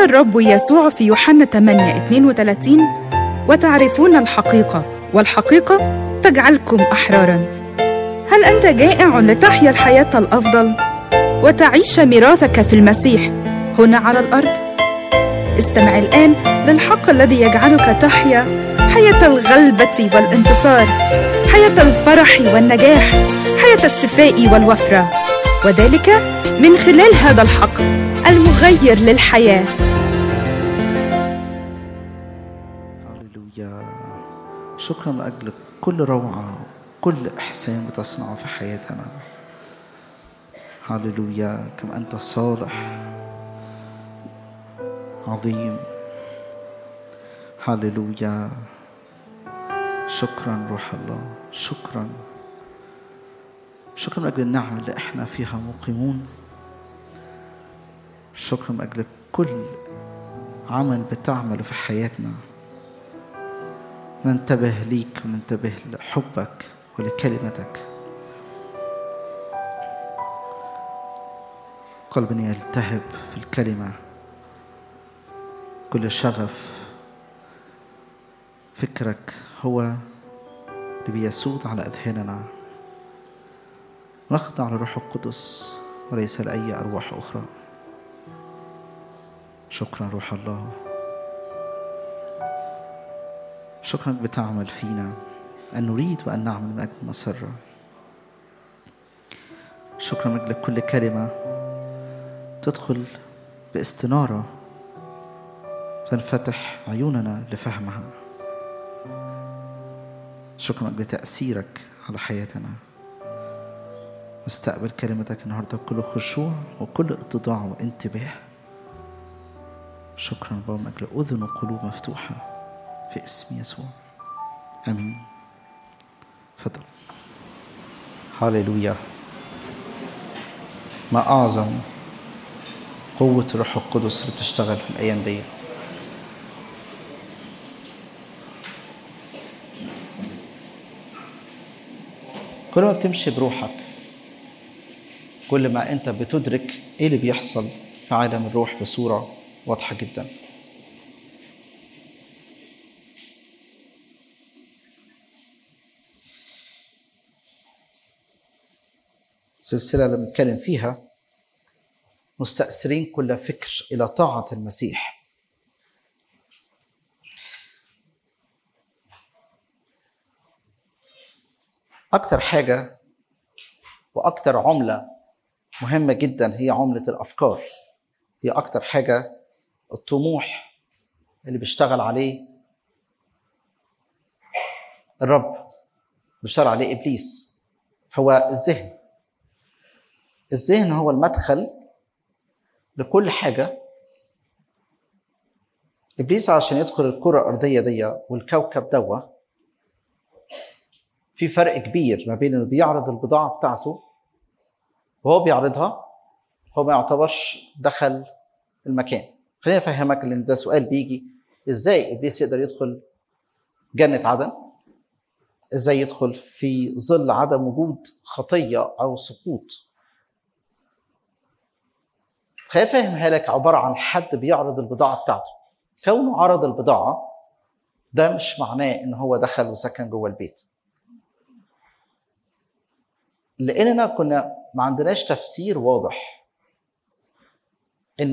الرب يسوع في يوحنا 8 32 وتعرفون الحقيقة والحقيقة تجعلكم أحرارا هل أنت جائع لتحيا الحياة الأفضل وتعيش ميراثك في المسيح هنا على الأرض؟ استمع الآن للحق الذي يجعلك تحيا حياة الغلبة والانتصار حياة الفرح والنجاح حياة الشفاء والوفرة وذلك من خلال هذا الحق المغير للحياه هللويا شكرا من أجل كل روعة كل إحسان بتصنعه في حياتنا هللويا كم أنت صالح عظيم هللويا شكرا روح الله شكرا شكرا من أجل النعمة اللي إحنا فيها مقيمون شكرا من أجل كل عمل بتعمله في حياتنا ننتبه ليك وننتبه لحبك ولكلمتك قلبنا يلتهب في الكلمة كل شغف فكرك هو اللي بيسود على أذهاننا نخضع لروح القدس وليس لأي أرواح أخرى شكرا روح الله شكرا بتعمل فينا أن نريد وأن نعمل من أجل مسرة شكرا من أجل كل كلمة تدخل باستنارة تنفتح عيوننا لفهمها شكرا من أجل تأثيرك على حياتنا واستقبل كلمتك النهاردة بكل خشوع وكل اتضاع وانتباه شكرا بابا من أجل أذن وقلوب مفتوحة في اسم يسوع امين تفضل هاليلويا ما اعظم قوة الروح القدس اللي بتشتغل في الأيام دي كل ما بتمشي بروحك كل ما أنت بتدرك إيه اللي بيحصل في عالم الروح بصورة واضحة جداً سلسلة اللي بنتكلم فيها مستأثرين كل فكر إلى طاعة المسيح أكتر حاجة وأكتر عملة مهمة جدا هي عملة الأفكار هي أكتر حاجة الطموح اللي بيشتغل عليه الرب بيشتغل عليه إبليس هو الذهن الذهن هو المدخل لكل حاجة إبليس عشان يدخل الكرة الأرضية دي والكوكب دوا في فرق كبير ما بين اللي بيعرض البضاعة بتاعته وهو بيعرضها هو ما يعتبرش دخل المكان خليني أفهمك لأن ده سؤال بيجي إزاي إبليس يقدر يدخل جنة عدن إزاي يدخل في ظل عدم وجود خطية أو سقوط خليني افهمها لك عباره عن حد بيعرض البضاعه بتاعته كونه عرض البضاعه ده مش معناه ان هو دخل وسكن جوه البيت لاننا كنا ما عندناش تفسير واضح ان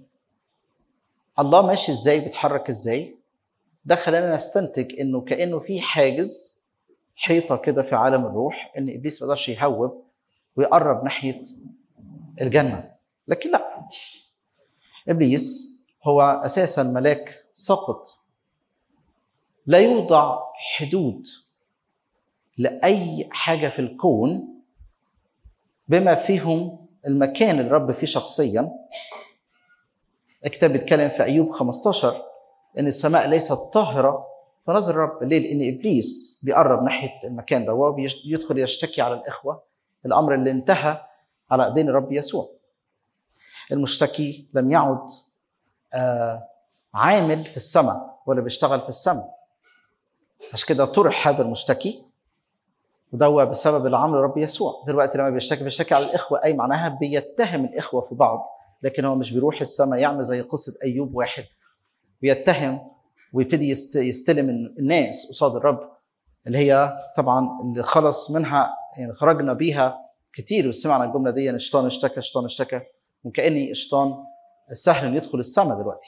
الله ماشي ازاي بيتحرك ازاي ده خلانا نستنتج انه كانه في حاجز حيطه كده في عالم الروح ان ابليس ما يقدرش يهوب ويقرب ناحيه الجنه لكن لا ابليس هو اساسا ملاك ساقط لا يوضع حدود لاي حاجه في الكون بما فيهم المكان اللي الرب فيه شخصيا الكتاب بيتكلم في ايوب 15 ان السماء ليست طاهره فنظر الرب ليه؟ لان ابليس بيقرب ناحيه المكان ده ويدخل يشتكي على الاخوه الامر اللي انتهى على ايدين الرب يسوع المشتكي لم يعد آه عامل في السماء ولا بيشتغل في السماء عشان كده طرح هذا المشتكي وده بسبب العمل الرب يسوع دلوقتي لما بيشتكي بيشتكي على الاخوه اي معناها بيتهم الاخوه في بعض لكن هو مش بيروح السماء يعمل زي قصه ايوب واحد ويتهم ويبتدي يست- يستلم الناس قصاد الرب اللي هي طبعا اللي خلص منها يعني خرجنا بيها كتير وسمعنا الجمله دي ان الشيطان اشتكى الشيطان اشتكى وكاني الشيطان سهل انه يدخل السماء دلوقتي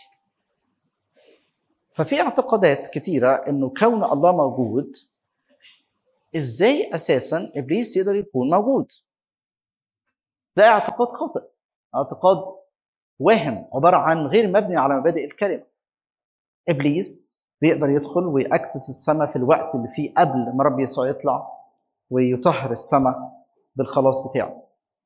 ففي اعتقادات كتيره انه كون الله موجود ازاي اساسا ابليس يقدر يكون موجود ده اعتقاد خاطئ اعتقاد واهم عباره عن غير مبني على مبادئ الكلمه ابليس بيقدر يدخل ويأكسس السماء في الوقت اللي فيه قبل ما رب يسوع يطلع ويطهر السماء بالخلاص بتاعه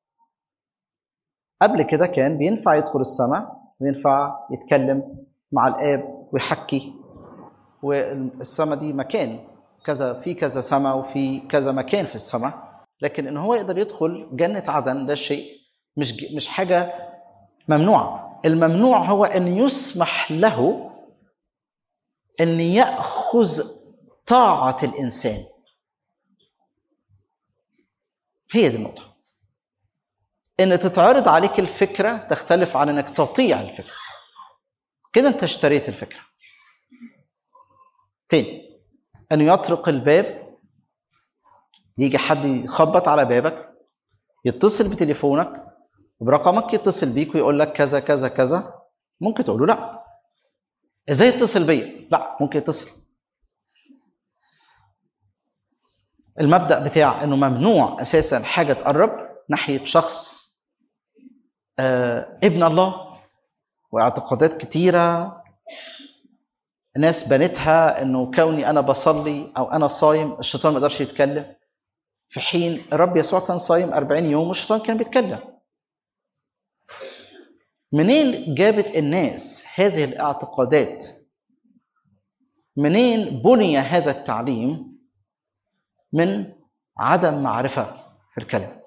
قبل كده كان بينفع يدخل السماء وينفع يتكلم مع الاب ويحكي والسماء دي مكان كذا في كذا سماء وفي كذا مكان في السماء لكن ان هو يقدر يدخل جنه عدن ده شيء مش ج- مش حاجه ممنوعه الممنوع هو ان يسمح له ان ياخذ طاعه الانسان هي دي النقطه ان تتعرض عليك الفكره تختلف عن انك تطيع الفكره كده انت اشتريت الفكره تاني انه يطرق الباب يجي حد يخبط على بابك يتصل بتليفونك برقمك يتصل بيك ويقول لك كذا كذا كذا ممكن تقول له لا ازاي يتصل بيا لا ممكن يتصل المبدا بتاع انه ممنوع اساسا حاجه تقرب ناحيه شخص آه ابن الله واعتقادات كتيره ناس بنتها انه كوني انا بصلي او انا صايم الشيطان ما يقدرش يتكلم في حين الرب يسوع كان صايم 40 يوم والشيطان كان بيتكلم منين جابت الناس هذه الاعتقادات منين بني هذا التعليم من عدم معرفه في الكلام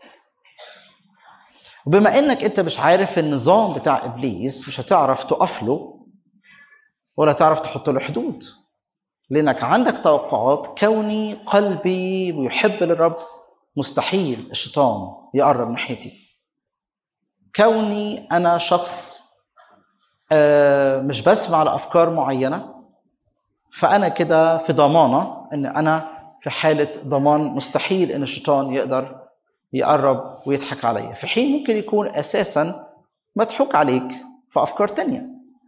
وبما انك انت مش عارف النظام بتاع ابليس مش هتعرف تقف له ولا تعرف تحط له حدود لانك عندك توقعات كوني قلبي ويحب للرب مستحيل الشيطان يقرب ناحيتي كوني انا شخص آه، مش بسمع لافكار معينه فانا كده في ضمانه ان انا في حاله ضمان مستحيل ان الشيطان يقدر يقرب ويضحك عليا في حين ممكن يكون اساسا مضحوك عليك في افكار تانية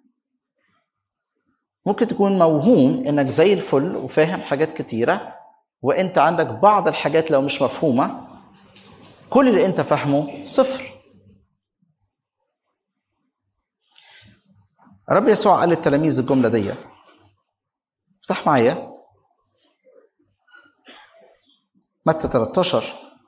ممكن تكون موهوم انك زي الفل وفاهم حاجات كتيره وانت عندك بعض الحاجات لو مش مفهومه كل اللي انت فاهمه صفر رب يسوع قال للتلاميذ الجمله دي افتح معايا متى 13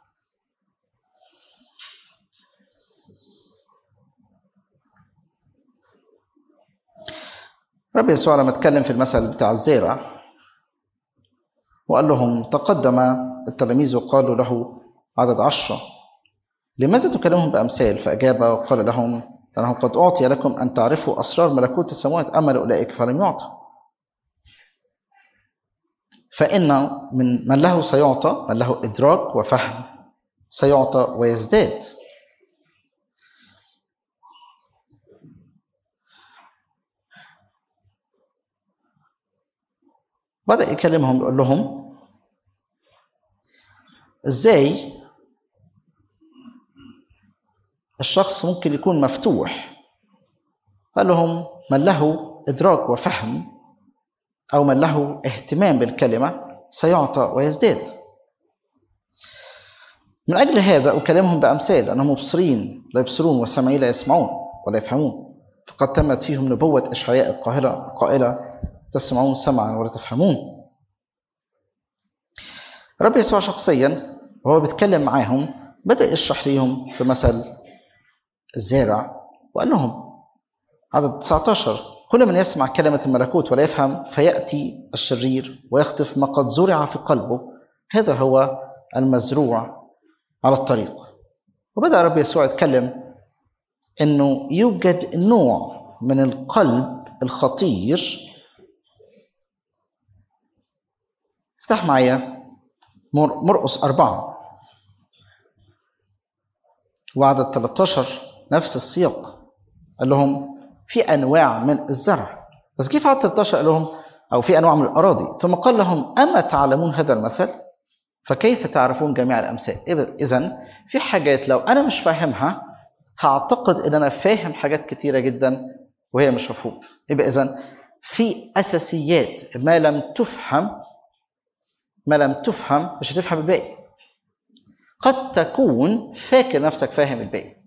رب يسوع لما اتكلم في المثل بتاع الزارع وقال لهم تقدم التلاميذ وقالوا له عدد عشرة لماذا تكلمهم بأمثال فأجاب وقال لهم لأنه قد أعطي لكم أن تعرفوا أسرار ملكوت السماوات أما لأولئك فلم يعطى فإن من من له سيعطى من له إدراك وفهم سيعطى ويزداد بدأ يكلمهم يقول لهم ازاي الشخص ممكن يكون مفتوح قال لهم من له ادراك وفهم او من له اهتمام بالكلمه سيعطى ويزداد من اجل هذا اكلمهم بامثال انهم مبصرين لا يبصرون وسامعين لا يسمعون ولا يفهمون فقد تمت فيهم نبوه اشعياء القاهره قائله تسمعون سمعا ولا تفهمون رب يسوع شخصيا وهو بيتكلم معاهم بدأ يشرح ليهم في مثل الزارع وقال لهم عدد 19 كل من يسمع كلمة الملكوت ولا يفهم فيأتي الشرير ويخطف ما قد زرع في قلبه هذا هو المزروع على الطريق وبدأ رب يسوع يتكلم انه يوجد نوع من القلب الخطير افتح معايا مرقس أربعة وعدد 13 نفس السياق قال لهم في انواع من الزرع بس كيف عدد 13 قال لهم او في انواع من الاراضي ثم قال لهم اما تعلمون هذا المثل فكيف تعرفون جميع الامثال اذا في حاجات لو انا مش فاهمها هعتقد ان انا فاهم حاجات كتيره جدا وهي مش مفهومه يبقى اذا في اساسيات ما لم تفهم ما لم تفهم مش هتفهم الباقي قد تكون فاكر نفسك فاهم الباقي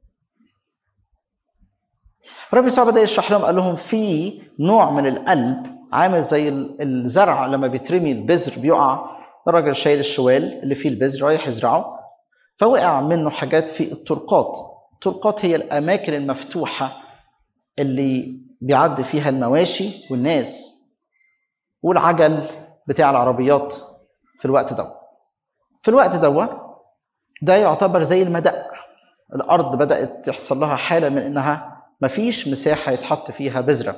رب يسوع بدا يشرح لهم قال لهم في نوع من القلب عامل زي الزرع لما بيترمي البذر بيقع الراجل شايل الشوال اللي فيه البذر رايح يزرعه فوقع منه حاجات في الطرقات الطرقات هي الاماكن المفتوحه اللي بيعدي فيها المواشي والناس والعجل بتاع العربيات في الوقت ده في الوقت ده ده يعتبر زي المدق الارض بدات تحصل لها حاله من انها مفيش مساحه يتحط فيها بذره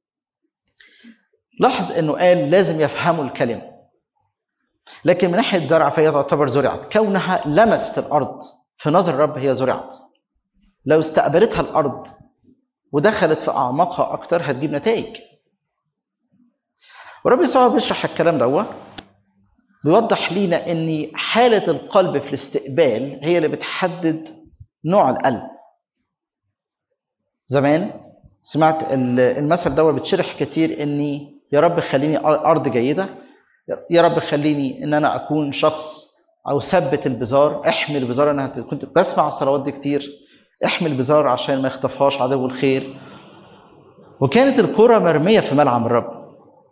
لاحظ انه قال لازم يفهموا الكلمه لكن من ناحيه زرع فهي تعتبر زرعت كونها لمست الارض في نظر الرب هي زرعت لو استقبلتها الارض ودخلت في اعماقها اكتر هتجيب نتائج ورب يسوع بيشرح الكلام دوت بيوضح لينا ان حاله القلب في الاستقبال هي اللي بتحدد نوع القلب زمان سمعت المثل دوت بتشرح كتير اني يا رب خليني ارض جيده يا رب خليني ان انا اكون شخص او ثبت البزار احمي البزار انا كنت بسمع الصلوات دي كتير احمي البزار عشان ما يخطفهاش عدو الخير وكانت الكرة مرمية في ملعب الرب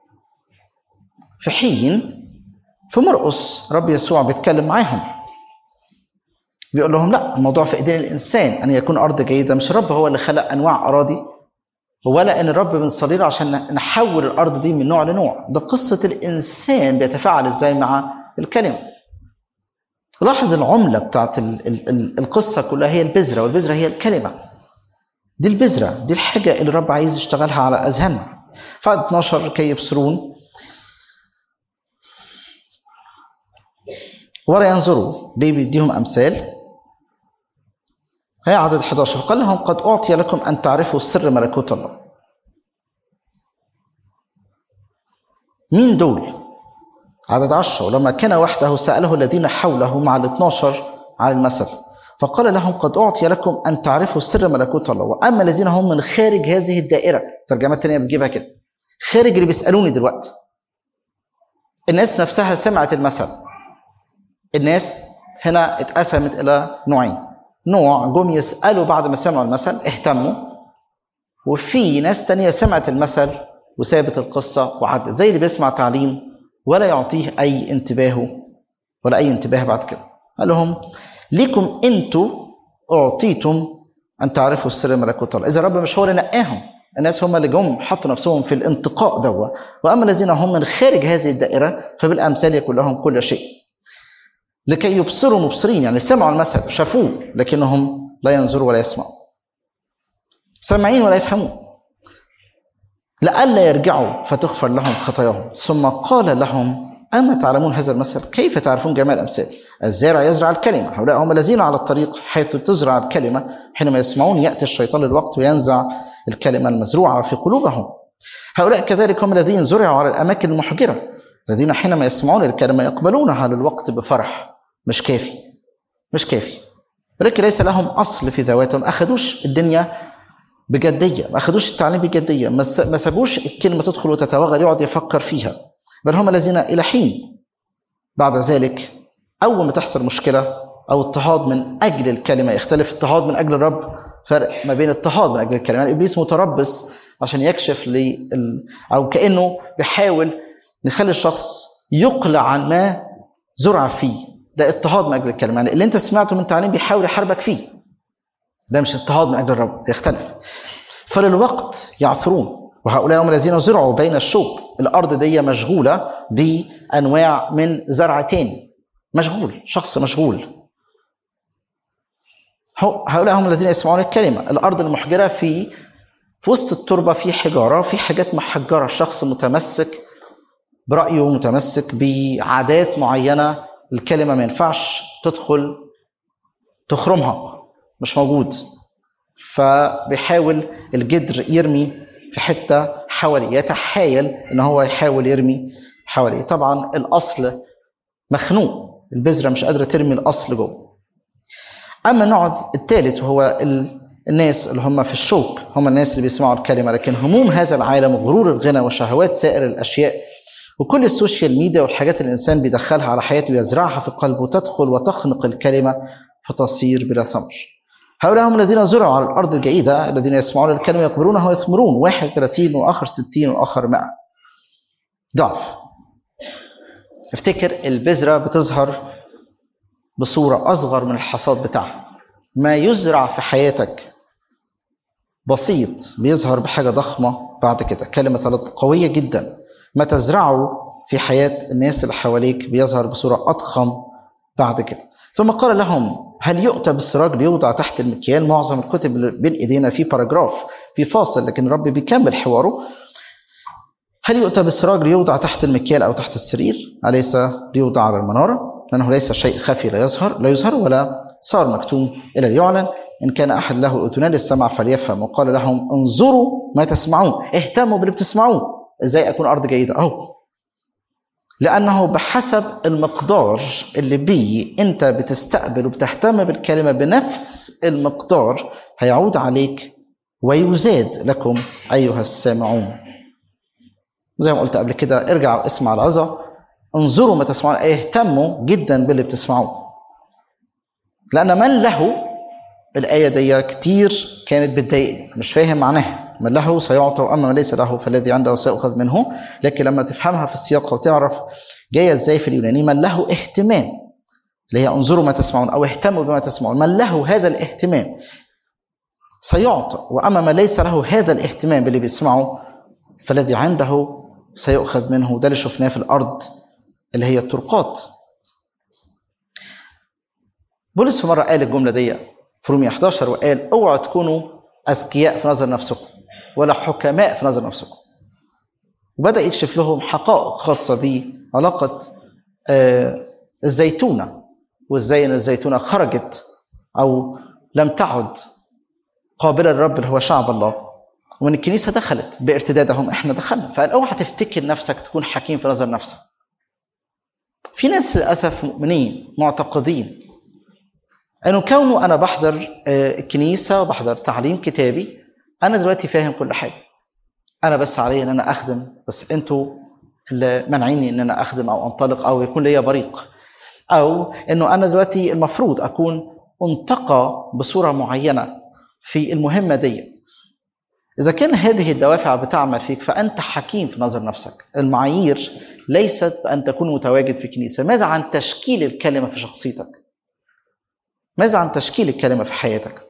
في حين في مرقص رب يسوع بيتكلم معاهم بيقول لهم لا الموضوع في ايدين الانسان ان يكون ارض جيده مش الرب هو اللي خلق انواع اراضي ولا ان الرب بنصلي له عشان نحول الارض دي من نوع لنوع ده قصه الانسان بيتفاعل ازاي مع الكلمه لاحظ العمله بتاعت ال ال ال القصه كلها هي البذره والبذره هي الكلمه دي البذره دي الحاجه اللي الرب عايز يشتغلها على اذهاننا فعد 12 كي يبصرون ولا ينظروا ليه بيديهم امثال هي عدد 11 فقال لهم قد اعطي لكم ان تعرفوا سر ملكوت الله مين دول عدد 10 ولما كان وحده ساله الذين حوله مع ال 12 على المثل فقال لهم قد اعطي لكم ان تعرفوا سر ملكوت الله واما الذين هم من خارج هذه الدائره ترجمات تانية بتجيبها كده خارج اللي بيسالوني دلوقتي الناس نفسها سمعت المثل الناس هنا اتقسمت الى نوعين نوع جم يسالوا بعد ما سمعوا المثل اهتموا وفي ناس تانية سمعت المثل وسابت القصة وعدت زي اللي بيسمع تعليم ولا يعطيه أي انتباه ولا أي انتباه بعد كده قال لهم ليكم أنتوا أعطيتم أن تعرفوا السر ملكوت الله إذا الرب مش هو اللي نقاهم الناس هم اللي جم حطوا نفسهم في الانتقاء دوا واما الذين هم من خارج هذه الدائره فبالامثال يكون لهم كل شيء لكي يبصروا مبصرين يعني سمعوا المثل شافوه لكنهم لا ينظروا ولا يسمعوا سامعين ولا يفهمون لئلا يرجعوا فتغفر لهم خطاياهم ثم قال لهم أما تعلمون هذا المثل كيف تعرفون جميع الأمثال الزارع يزرع الكلمة هؤلاء هم الذين على الطريق حيث تزرع الكلمة حينما يسمعون يأتي الشيطان للوقت وينزع الكلمة المزروعة في قلوبهم هؤلاء كذلك هم الذين زرعوا على الأماكن المحجرة الذين حينما يسمعون الكلمة يقبلونها للوقت بفرح مش كافي مش كافي ولكن ليس لهم أصل في ذواتهم أخذوش الدنيا بجدية ما أخذوش التعليم بجدية ما سابوش الكلمة تدخل وتتوغل يقعد يفكر فيها بل هم الذين إلى حين بعد ذلك أول ما تحصل مشكلة أو اضطهاد من أجل الكلمة يختلف اضطهاد من أجل الرب فرق ما بين اضطهاد من أجل الكلمة يعني إبليس متربص عشان يكشف لي أو كأنه بيحاول يخلي الشخص يقلع عن ما زرع فيه ده اضطهاد من أجل الكلمة يعني اللي أنت سمعته من تعليم بيحاول يحاربك فيه ده مش اضطهاد من اجل الرب يختلف فللوقت يعثرون وهؤلاء هم الذين زرعوا بين الشوك الارض دي مشغوله بانواع من زرع تاني مشغول شخص مشغول هؤلاء هم الذين يسمعون الكلمه الارض المحجره في في وسط التربه في حجاره في حاجات محجره شخص متمسك برايه متمسك بعادات معينه الكلمه ما ينفعش تدخل تخرمها مش موجود فبيحاول الجدر يرمي في حته حواليه يتحايل ان هو يحاول يرمي حواليه طبعا الاصل مخنوق البذره مش قادره ترمي الاصل جوه اما النوع الثالث وهو ال... الناس اللي هم في الشوك هم الناس اللي بيسمعوا الكلمه لكن هموم هذا العالم وغرور الغنى وشهوات سائر الاشياء وكل السوشيال ميديا والحاجات اللي الانسان بيدخلها على حياته ويزرعها في قلبه تدخل وتخنق الكلمه فتصير بلا ثمر. هؤلاء هم الذين زرعوا على الارض الجيده الذين يسمعون الكلمه يقبلونها ويثمرون واحد 30 واخر 60 واخر 100. ضعف. افتكر البذره بتظهر بصوره اصغر من الحصاد بتاعها. ما يزرع في حياتك بسيط بيظهر بحاجه ضخمه بعد كده كلمه قويه جدا ما تزرعه في حياه الناس اللي حواليك بيظهر بصوره اضخم بعد كده ثم قال لهم هل يؤتى بالسراج ليوضع تحت المكيال معظم الكتب اللي بين ايدينا في باراجراف في فاصل لكن الرب بيكمل حواره هل يؤتى بالسراج ليوضع تحت المكيال او تحت السرير اليس ليوضع على المناره لانه ليس شيء خفي لا يظهر لا يظهر ولا صار مكتوم الى ليعلن ان كان احد له اذنان للسمع فليفهم وقال لهم انظروا ما تسمعون اهتموا باللي بتسمعوه ازاي اكون ارض جيده اهو لانه بحسب المقدار اللي بيه انت بتستقبل وبتهتم بالكلمه بنفس المقدار هيعود عليك ويزاد لكم ايها السامعون زي ما قلت قبل كده ارجع اسمع العظه انظروا ما تسمعون اهتموا جدا باللي بتسمعوه لان من له الايه دي كتير كانت بتضايقني مش فاهم معناها من له سيعطى واما من ليس له فالذي عنده سيؤخذ منه لكن لما تفهمها في السياق وتعرف جايه ازاي في اليوناني من له اهتمام اللي هي انظروا ما تسمعون او اهتموا بما تسمعون من له هذا الاهتمام سيعطى واما من ليس له هذا الاهتمام باللي بيسمعه فالذي عنده سيؤخذ منه ده اللي شفناه في الارض اللي هي الطرقات بولس في مره قال الجمله دي في رومية 11 وقال اوعوا تكونوا اذكياء في نظر نفسكم ولا حكماء في نظر نفسكم وبدا يكشف لهم حقائق خاصه بعلاقه آه الزيتونه وازاي ان الزيتونه خرجت او لم تعد قابله للرب اللي هو شعب الله وان الكنيسه دخلت بارتدادهم احنا دخلنا فقال اوعى تفتكر نفسك تكون حكيم في نظر نفسك في ناس للاسف مؤمنين معتقدين انه كونه انا بحضر الكنيسه وبحضر تعليم كتابي انا دلوقتي فاهم كل حاجه انا بس علي ان انا اخدم بس انتوا اللي مانعيني ان انا اخدم او انطلق او يكون ليا بريق او انه انا دلوقتي المفروض اكون انتقى بصوره معينه في المهمه دي اذا كان هذه الدوافع بتعمل فيك فانت حكيم في نظر نفسك المعايير ليست بان تكون متواجد في كنيسه ماذا عن تشكيل الكلمه في شخصيتك ماذا عن تشكيل الكلمه في حياتك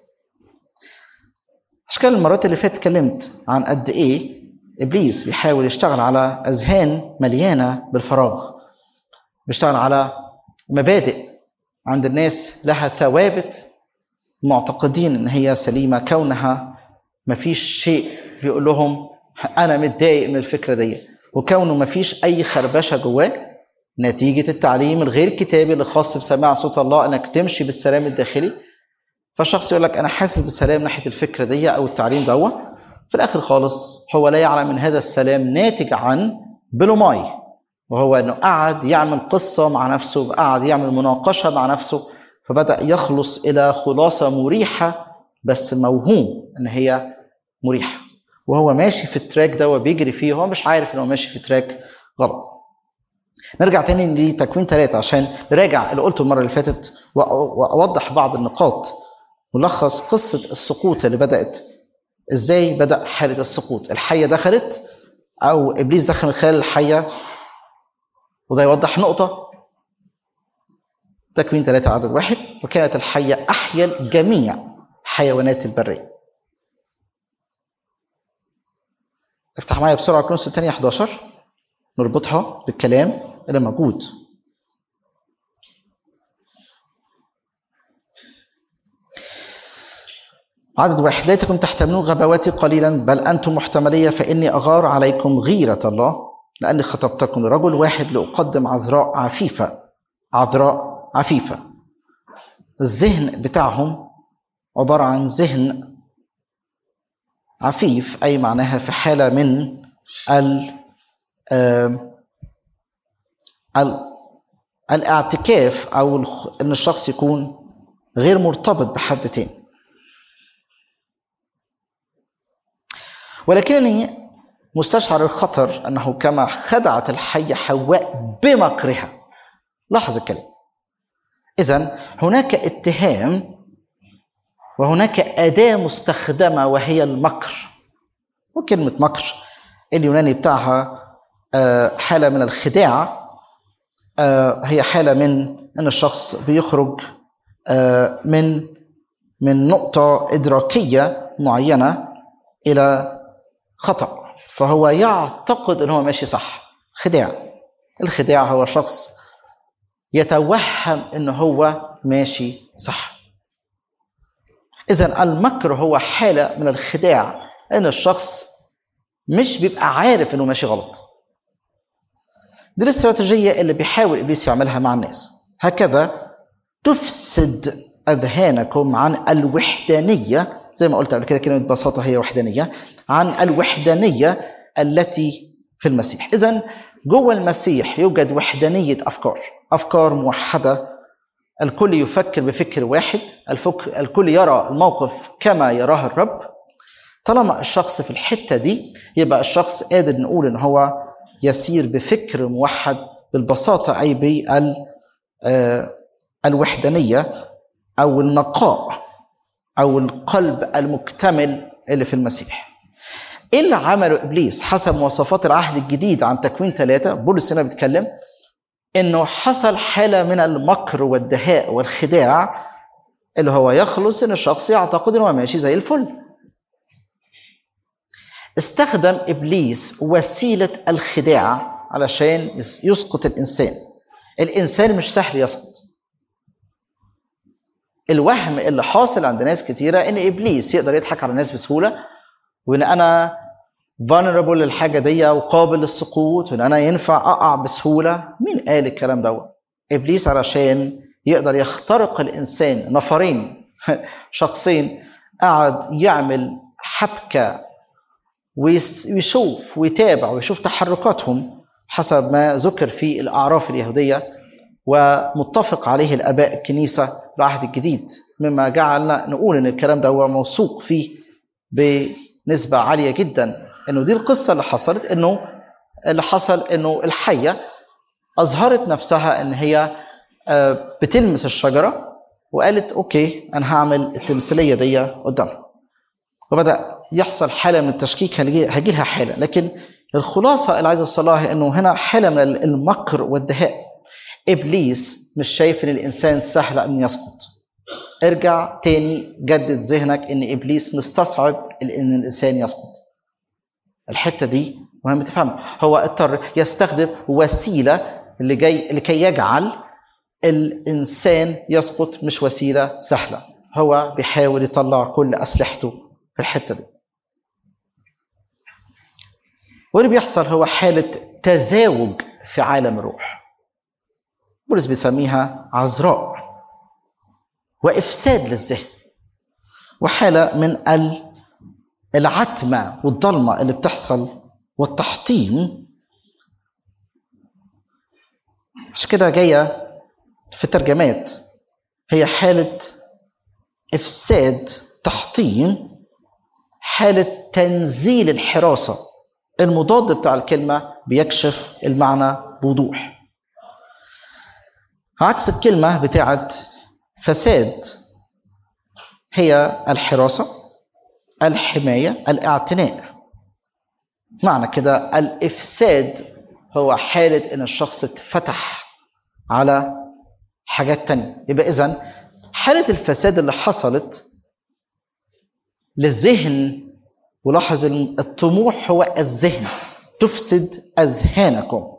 عشان كده المرات اللي فاتت اتكلمت عن قد ايه ابليس بيحاول يشتغل على اذهان مليانه بالفراغ بيشتغل على مبادئ عند الناس لها ثوابت معتقدين ان هي سليمه كونها ما فيش شيء بيقول لهم انا متضايق من الفكره دي وكونه ما فيش اي خربشه جواه نتيجه التعليم الغير كتابي اللي خاص بسماع صوت الله انك تمشي بالسلام الداخلي فالشخص يقول لك انا حاسس بالسلام ناحيه الفكره دي او التعليم دوا في الاخر خالص هو لا يعلم ان هذا السلام ناتج عن بلوماي وهو انه قعد يعمل قصه مع نفسه قعد يعمل مناقشه مع نفسه فبدا يخلص الى خلاصه مريحه بس موهوم ان هي مريحه وهو ماشي في التراك ده وبيجري فيه هو مش عارف ان هو ماشي في تراك غلط نرجع تاني لتكوين ثلاثة عشان نراجع اللي قلته المرة اللي فاتت وأوضح بعض النقاط ملخص قصة السقوط اللي بدأت ازاي بدأ حالة السقوط الحية دخلت أو إبليس دخل من خلال الحية وده يوضح نقطة تكوين ثلاثة عدد واحد وكانت الحية أحيا جميع حيوانات البرية افتح معايا بسرعة كنوس الثانية 11 نربطها بالكلام اللي موجود عدد واحد ليتكم تحتملون غباوتي قليلا بل أنتم محتملية فإني أغار عليكم غيرة الله لأني خطبتكم لرجل واحد لأقدم عذراء عفيفة عذراء عفيفة الذهن بتاعهم عبارة عن ذهن عفيف أي معناها في حالة من ال ال الاعتكاف أو إن الشخص يكون غير مرتبط بحد تاني ولكنني مستشعر الخطر أنه كما خدعت الحية حواء بمكرها لاحظ الكلام إذا هناك اتهام وهناك أداة مستخدمة وهي المكر وكلمة مكر اليوناني بتاعها حالة من الخداع هي حالة من أن الشخص بيخرج من من نقطة إدراكية معينة إلى خطأ فهو يعتقد أنه ماشي صح خداع الخداع هو شخص يتوهم أنه هو ماشي صح إذا المكر هو حالة من الخداع أن الشخص مش بيبقى عارف أنه ماشي غلط دي الاستراتيجية اللي بيحاول إبليس يعملها مع الناس هكذا تفسد أذهانكم عن الوحدانية زي ما قلت قبل كده كلمة ببساطة هي وحدانية عن الوحدانية التي في المسيح إذا جوه المسيح يوجد وحدانية أفكار أفكار موحدة الكل يفكر بفكر واحد الفكر الكل يرى الموقف كما يراه الرب طالما الشخص في الحتة دي يبقى الشخص قادر نقول إن هو يسير بفكر موحد بالبساطة أي بال الوحدانية أو النقاء أو القلب المكتمل اللي في المسيح ايه اللي عمله ابليس حسب مواصفات العهد الجديد عن تكوين ثلاثة بولس هنا بيتكلم انه حصل حالة من المكر والدهاء والخداع اللي هو يخلص ان الشخص يعتقد انه ماشي زي الفل استخدم ابليس وسيلة الخداع علشان يسقط الانسان الانسان مش سهل يسقط الوهم اللي حاصل عند ناس كتيرة ان ابليس يقدر يضحك على الناس بسهولة وان انا vulnerable للحاجة دي وقابل للسقوط وان انا ينفع اقع بسهولة مين قال الكلام دوت ابليس علشان يقدر يخترق الانسان نفرين شخصين قعد يعمل حبكة ويشوف ويتابع ويشوف تحركاتهم حسب ما ذكر في الاعراف اليهوديه ومتفق عليه الاباء الكنيسه العهد الجديد مما جعلنا نقول ان الكلام ده هو موثوق فيه بنسبه عاليه جدا انه دي القصه اللي حصلت انه اللي حصل انه الحيه اظهرت نفسها ان هي بتلمس الشجره وقالت اوكي انا هعمل التمثيليه دي قدامها وبدا يحصل حاله من التشكيك هجي لها حاله لكن الخلاصه اللي عايز اوصلها انه هنا حاله من المكر والدهاء ابليس مش شايف ان الانسان سهل ان يسقط ارجع تاني جدد ذهنك ان ابليس مستصعب ان الانسان يسقط الحته دي مهم تفهم هو اضطر يستخدم وسيله اللي جاي لكي يجعل الانسان يسقط مش وسيله سهله هو بيحاول يطلع كل اسلحته في الحته دي واللي بيحصل هو حاله تزاوج في عالم الروح بولس بيسميها عذراء وافساد للذهن وحاله من العتمه والضلمه اللي بتحصل والتحطيم عشان كده جايه في الترجمات هي حاله افساد تحطيم حاله تنزيل الحراسه المضاد بتاع الكلمه بيكشف المعنى بوضوح عكس الكلمة بتاعت فساد هي الحراسة الحماية الاعتناء معنى كده الإفساد هو حالة إن الشخص اتفتح على حاجات تانية يبقى إذا حالة الفساد اللي حصلت للذهن ولاحظ الطموح هو الذهن تفسد أذهانكم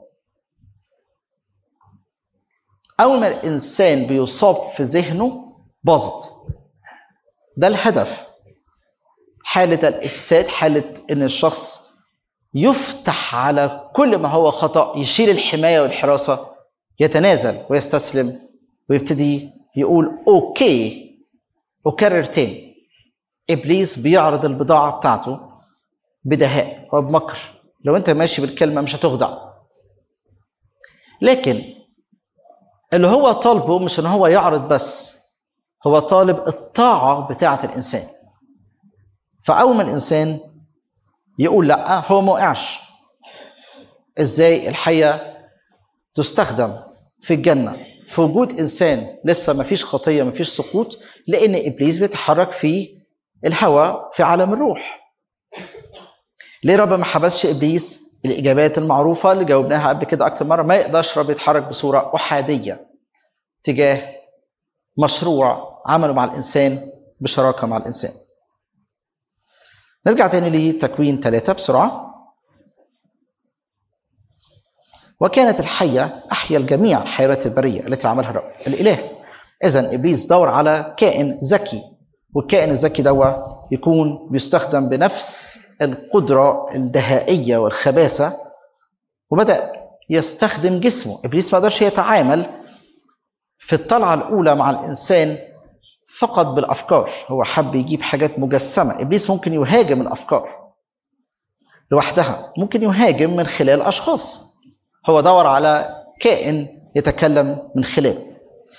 أول ما الإنسان بيصاب في ذهنه باظت ده الهدف حالة الإفساد حالة إن الشخص يفتح على كل ما هو خطأ يشيل الحماية والحراسة يتنازل ويستسلم ويبتدي يقول أوكي أكرر تاني إبليس بيعرض البضاعة بتاعته بدهاء وبمكر لو انت ماشي بالكلمه مش هتخدع لكن اللي هو طالبه مش ان هو يعرض بس هو طالب الطاعه بتاعه الانسان فاول ما الانسان يقول لا هو ما وقعش ازاي الحيه تستخدم في الجنه في وجود انسان لسه ما فيش خطيه ما فيش سقوط لان ابليس بيتحرك في الهواء في عالم الروح ليه رب ما حبسش ابليس الاجابات المعروفه اللي جاوبناها قبل كده اكتر مره ما يقدرش رب يتحرك بصوره احاديه تجاه مشروع عمله مع الانسان بشراكه مع الانسان نرجع تاني لتكوين ثلاثة بسرعة وكانت الحية أحيا الجميع الحيوانات البرية التي عملها الرب الإله إذا إبليس دور على كائن ذكي والكائن الذكي دوا يكون بيستخدم بنفس القدرة الدهائية والخباثة وبدأ يستخدم جسمه إبليس ما قدرش يتعامل في الطلعة الأولى مع الإنسان فقط بالأفكار هو حب يجيب حاجات مجسمة إبليس ممكن يهاجم الأفكار لوحدها ممكن يهاجم من خلال أشخاص هو دور على كائن يتكلم من خلاله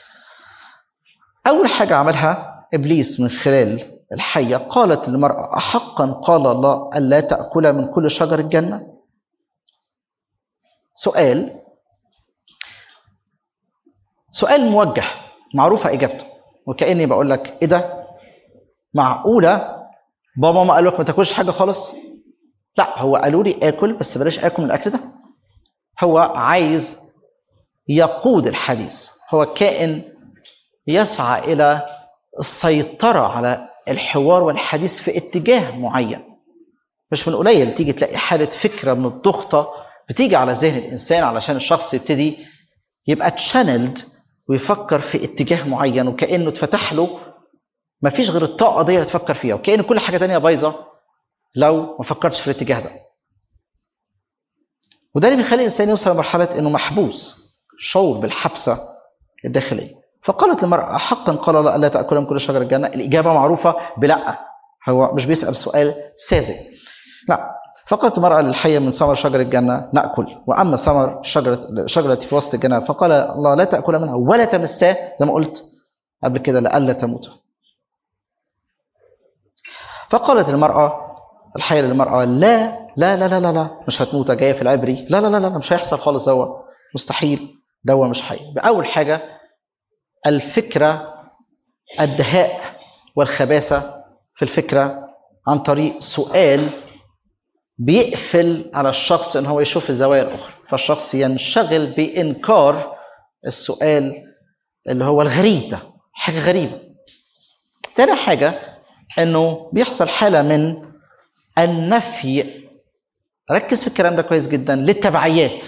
أول حاجة عملها إبليس من خلال الحية قالت للمرأة أحقا قال الله ألا تأكل من كل شجر الجنة سؤال سؤال موجه معروفة إجابته وكأني بقول لك إيه ده معقولة بابا ماما قالوا لك ما تاكلش حاجة خالص لا هو قالوا لي آكل بس بلاش آكل من الأكل ده هو عايز يقود الحديث هو كائن يسعى إلى السيطرة على الحوار والحديث في اتجاه معين مش من قليل تيجي تلاقي حالة فكرة من الضغطة بتيجي على ذهن الإنسان علشان الشخص يبتدي يبقى تشانلد ويفكر في اتجاه معين وكأنه اتفتح له مفيش غير الطاقة دي اللي تفكر فيها وكأن كل حاجة تانية بايظة لو ما فكرتش في الاتجاه ده وده اللي بيخلي الإنسان يوصل لمرحلة إنه محبوس شعور بالحبسة الداخلية فقالت المرأة حقا قال الله ألا تأكل من كل شجر الجنة الإجابة معروفة بلا هو مش بيسأل سؤال ساذج لا فقالت المرأة للحية من ثمر شجر الجنة نأكل وأما ثمر شجرة شجرة في وسط الجنة فقال الله لا تأكل منها ولا تمساه زي ما قلت قبل كده لئلا تموت فقالت المرأة الحية للمرأة لا لا لا لا لا لا مش هتموت جاية في العبري لا لا لا لا مش هيحصل خالص دوا مستحيل دوا مش حي أول حاجة الفكرة الدهاء والخباثة في الفكرة عن طريق سؤال بيقفل على الشخص ان هو يشوف الزوايا الاخرى فالشخص ينشغل بانكار السؤال اللي هو الغريب ده حاجه غريبه تاني حاجه انه بيحصل حاله من النفي ركز في الكلام ده كويس جدا للتبعيات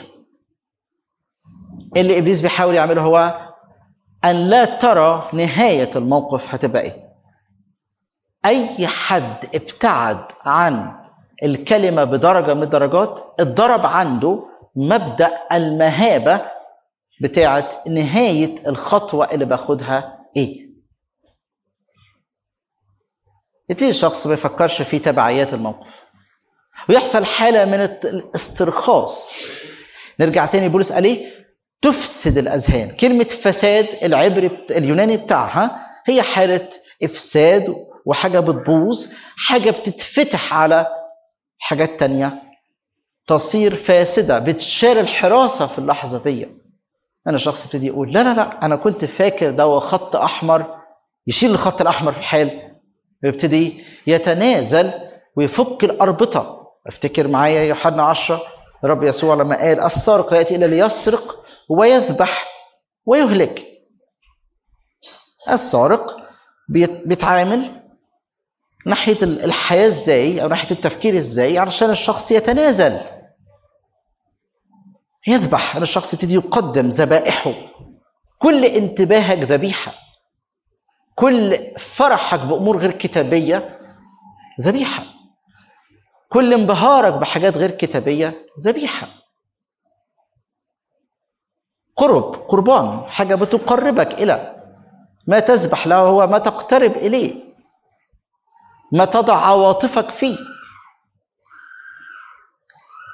اللي ابليس بيحاول يعمله هو ان لا ترى نهايه الموقف هتبقى ايه اي حد ابتعد عن الكلمة بدرجة من الدرجات اتضرب عنده مبدأ المهابة بتاعة نهاية الخطوة اللي باخدها ايه يبتدي الشخص ما يفكرش في تبعيات الموقف ويحصل حالة من الاسترخاص نرجع تاني بولس قال ايه تفسد الأذهان كلمة فساد العبري اليوناني بتاعها هي حالة إفساد وحاجة بتبوظ حاجة بتتفتح على حاجات تانية تصير فاسدة بتشال الحراسة في اللحظة دي أنا شخص ابتدي يقول لا لا لا أنا كنت فاكر ده خط أحمر يشيل الخط الأحمر في الحال ويبتدي يتنازل ويفك الأربطة افتكر معايا يوحنا عشرة الرب يسوع لما قال السارق لا يأتي إلا ليسرق ويذبح ويهلك السارق بيتعامل ناحيه الحياه ازاي او ناحيه التفكير ازاي علشان الشخص يتنازل يذبح ان الشخص يبتدي يقدم ذبائحه كل انتباهك ذبيحه كل فرحك بامور غير كتابيه ذبيحه كل انبهارك بحاجات غير كتابيه ذبيحه قرب قربان حاجه بتقربك الى ما تذبح له هو ما تقترب اليه ما تضع عواطفك فيه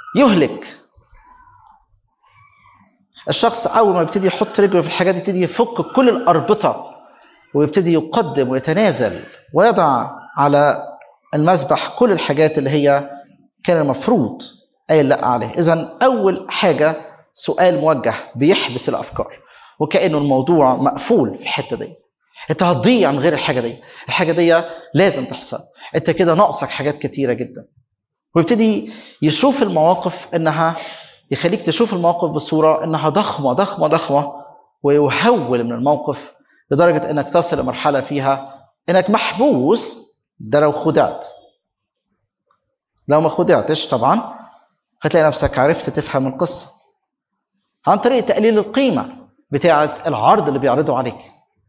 يهلك الشخص اول ما يبتدي يحط رجله في الحاجات دي يبتدي يفك كل الاربطه ويبتدي يقدم ويتنازل ويضع على المذبح كل الحاجات اللي هي كان المفروض قايل لا عليه اذا اول حاجه سؤال موجه بيحبس الافكار وكانه الموضوع مقفول في الحته دي انت هتضيع من غير الحاجه دي الحاجه دي لازم تحصل انت كده ناقصك حاجات كتيره جدا ويبتدي يشوف المواقف انها يخليك تشوف الموقف بصوره انها ضخمه ضخمه ضخمه ويهول من الموقف لدرجه انك تصل لمرحله فيها انك محبوس ده لو خدعت لو ما خدعتش طبعا هتلاقي نفسك عرفت تفهم القصه عن طريق تقليل القيمه بتاعه العرض اللي بيعرضه عليك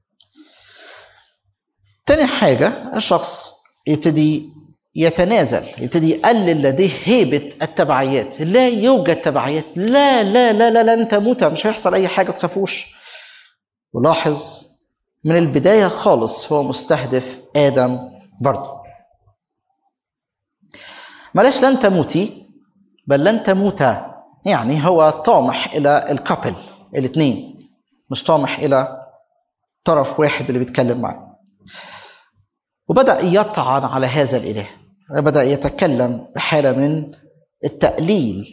تاني حاجه الشخص يبتدي يتنازل يبتدي يقلل لديه هيبة التبعيات لا يوجد تبعيات لا لا لا لا لن تموت مش هيحصل أي حاجة تخافوش ولاحظ من البداية خالص هو مستهدف آدم برضه بلاش لن تموتي بل لن تموتا يعني هو طامح إلى الكابل الاثنين مش طامح إلى طرف واحد اللي بيتكلم معاه وبدأ يطعن على هذا الإله بدأ يتكلم بحالة من التقليل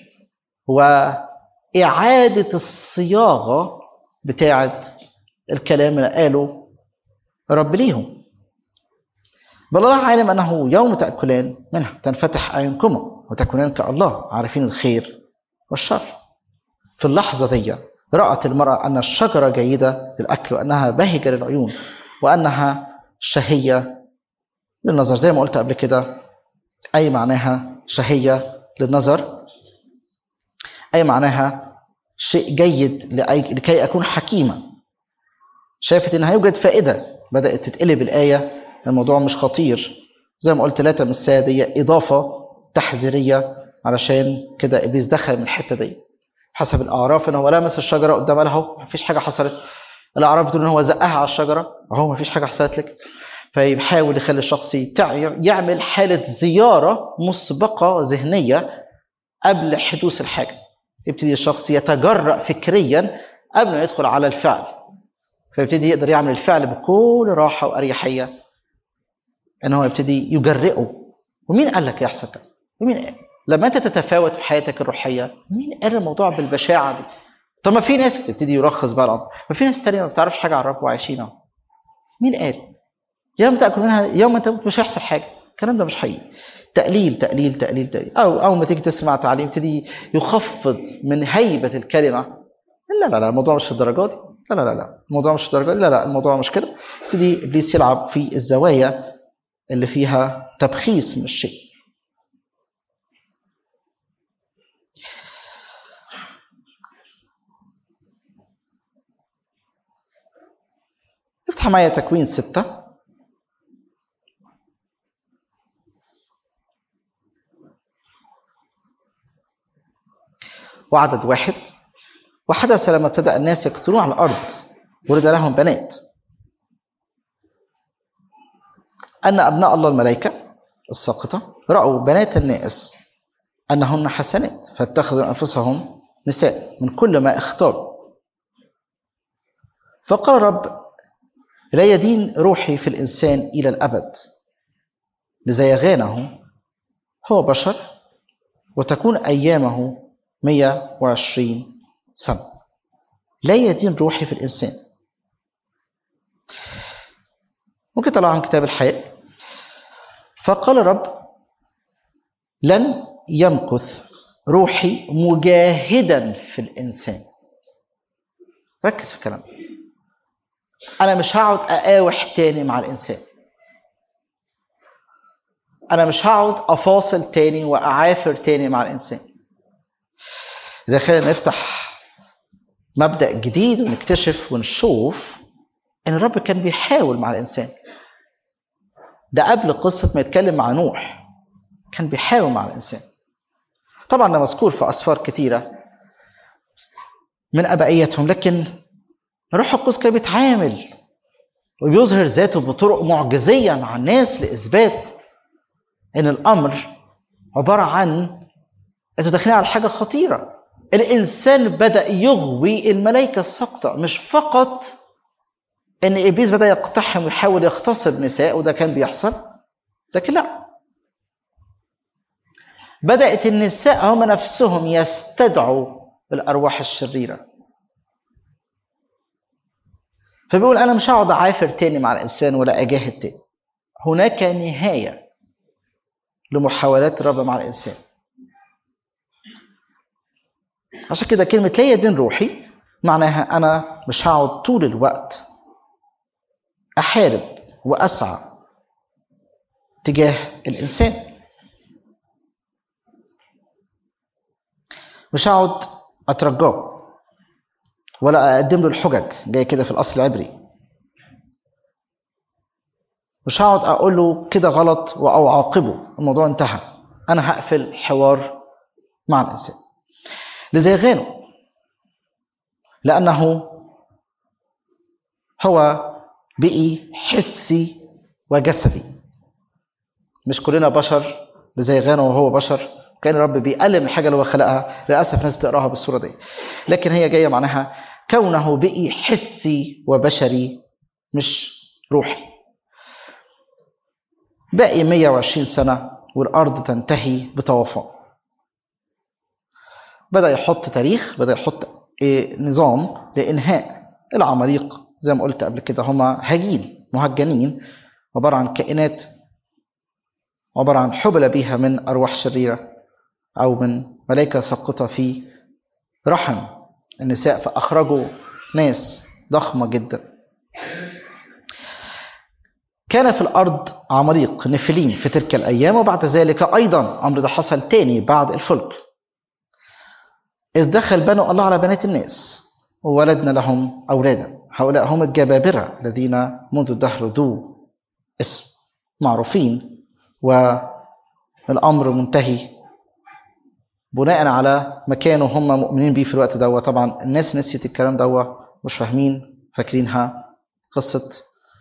وإعادة الصياغة بتاعة الكلام اللي قاله رب ليهم بل الله عالم أنه يوم تأكلان منها تنفتح أعينكما وتكونان كالله عارفين الخير والشر في اللحظة دي رأت المرأة أن الشجرة جيدة للأكل وأنها بهجة للعيون وأنها شهية للنظر زي ما قلت قبل كده أي معناها شهية للنظر أي معناها شيء جيد لكي أكون حكيمة شافت إن هيوجد فائدة بدأت تتقلب الآية الموضوع مش خطير زي ما قلت لا تمسها دي إضافة تحذيرية علشان كده إبليس دخل من الحتة دي حسب الأعراف إن هو لمس الشجرة قدام قال أهو مفيش حاجة حصلت الأعراف بتقول إن هو زقها على الشجرة أهو مفيش حاجة حصلت لك فيحاول يخلي الشخص يعمل حالة زيارة مسبقة ذهنية قبل حدوث الحاجة يبتدي الشخص يتجرأ فكريا قبل ما يدخل على الفعل فيبتدي يقدر يعمل الفعل بكل راحة وأريحية إن هو يبتدي يجرئه ومين قال لك يحصل كذا؟ ومين قال؟ لما أنت تتفاوت في حياتك الروحية مين قال الموضوع بالبشاعة دي؟ طب ما في ناس تبتدي يرخص بقى الأمر ما في ناس تانية ما بتعرفش حاجة عن الرب وعايشين أهو مين قال؟ يوم تاكل منها يوم انت مش هيحصل حاجه الكلام ده مش حقيقي تقليل تقليل تقليل تقليل او اول ما تيجي تسمع تعليم تبتدي يخفض من هيبه الكلمه لا لا لا الموضوع مش الدرجات دي لا لا لا لا الموضوع مش الدرجات دي لا لا الموضوع مش كده يبتدي ابليس يلعب في الزوايا اللي فيها تبخيس من الشيء افتح معايا تكوين ستة وعدد واحد وحدث لما ابتدأ الناس يكثرون على الأرض ولد لهم بنات أن أبناء الله الملائكة الساقطة رأوا بنات الناس أنهن حسنات فاتخذوا أنفسهم نساء من كل ما اختاروا فقال رب لا يدين روحي في الإنسان إلى الأبد لزيغانه هو بشر وتكون أيامه 120 سنة لا يدين روحي في الإنسان ممكن طلع عن كتاب الحياة فقال رب لن يمكث روحي مجاهدا في الإنسان ركز في الكلام أنا مش هقعد أقاوح تاني مع الإنسان أنا مش هقعد أفاصل تاني وأعافر تاني مع الإنسان إذا خلينا نفتح مبدأ جديد ونكتشف ونشوف إن الرب كان بيحاول مع الإنسان ده قبل قصة ما يتكلم مع نوح كان بيحاول مع الإنسان طبعا ده مذكور في أسفار كتيرة من أبائيتهم لكن الروح القدس كان بيتعامل وبيظهر ذاته بطرق معجزية مع الناس لإثبات إن الأمر عبارة عن انتوا داخلين على حاجه خطيره الانسان بدا يغوي الملائكه الساقطه مش فقط ان ابليس بدا يقتحم ويحاول يغتصب نساء وده كان بيحصل لكن لا بدات النساء هم نفسهم يستدعوا الارواح الشريره فبيقول انا مش هقعد اعافر تاني مع الانسان ولا اجاهد تاني هناك نهايه لمحاولات الرب مع الانسان عشان كده كلمه ليا دين روحي معناها انا مش هقعد طول الوقت احارب واسعى تجاه الانسان مش هقعد اترجاه ولا اقدم له الحجج جاي كده في الاصل العبري مش هقعد اقول له كده غلط او اعاقبه الموضوع انتهى انا هقفل حوار مع الانسان لزيغانه لانه هو بقي حسي وجسدي مش كلنا بشر لزيغانه وهو بشر كان الرب بيقلل من الحاجه اللي هو خلقها للاسف ناس بتقراها بالصوره دي لكن هي جايه معناها كونه بقي حسي وبشري مش روحي باقي 120 سنه والارض تنتهي بطوفان بدا يحط تاريخ بدا يحط نظام لانهاء العماليق زي ما قلت قبل كده هما هجين مهجنين عباره عن كائنات عباره عن حبل بها من ارواح شريره او من ملائكه ساقطه في رحم النساء فاخرجوا ناس ضخمه جدا كان في الارض عماليق نفلين في تلك الايام وبعد ذلك ايضا امر ده حصل تاني بعد الفلك اذ دخل بنو الله على بنات الناس وولدنا لهم اولادا هؤلاء هم الجبابره الذين منذ الدهر ذو اسم معروفين والامر منتهي بناء على ما كانوا هم مؤمنين بيه في الوقت ده طبعا الناس نسيت الكلام ده مش فاهمين فاكرينها قصه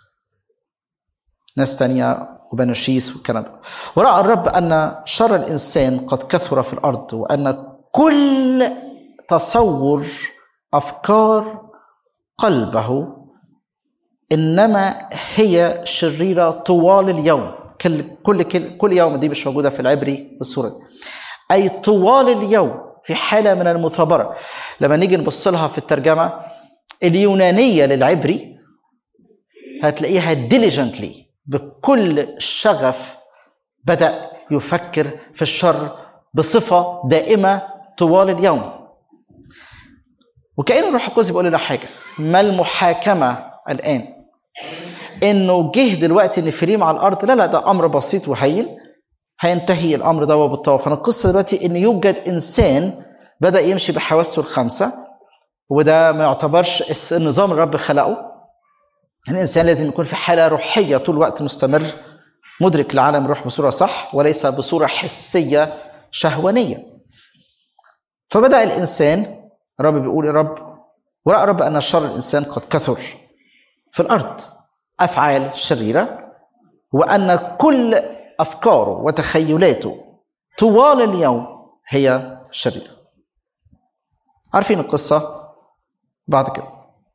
ناس تانية وبنشيس والكلام ده ورأى الرب أن شر الإنسان قد كثر في الأرض وأن كل تصور أفكار قلبه إنما هي شريرة طوال اليوم كل كل كل, كل يوم دي مش موجودة في العبري بالصورة دي أي طوال اليوم في حالة من المثابرة لما نيجي نبص لها في الترجمة اليونانية للعبري هتلاقيها diligently بكل شغف بدا يفكر في الشر بصفه دائمه طوال اليوم وكأن الروح القدس بيقول لنا حاجه ما المحاكمه الان انه جه دلوقتي نفريم على الارض لا لا ده امر بسيط وهين هينتهي الامر ده بالطوفان القصه دلوقتي ان يوجد انسان بدا يمشي بحواسه الخمسه وده ما يعتبرش النظام الرب خلقه الانسان لازم يكون في حاله روحيه طول الوقت مستمر مدرك لعالم الروح بصوره صح وليس بصوره حسيه شهوانيه فبدا الانسان الرب بيقول يا رب وراى الرب ان شر الانسان قد كثر في الارض افعال شريره وان كل افكاره وتخيلاته طوال اليوم هي شريره عارفين القصه بعد كده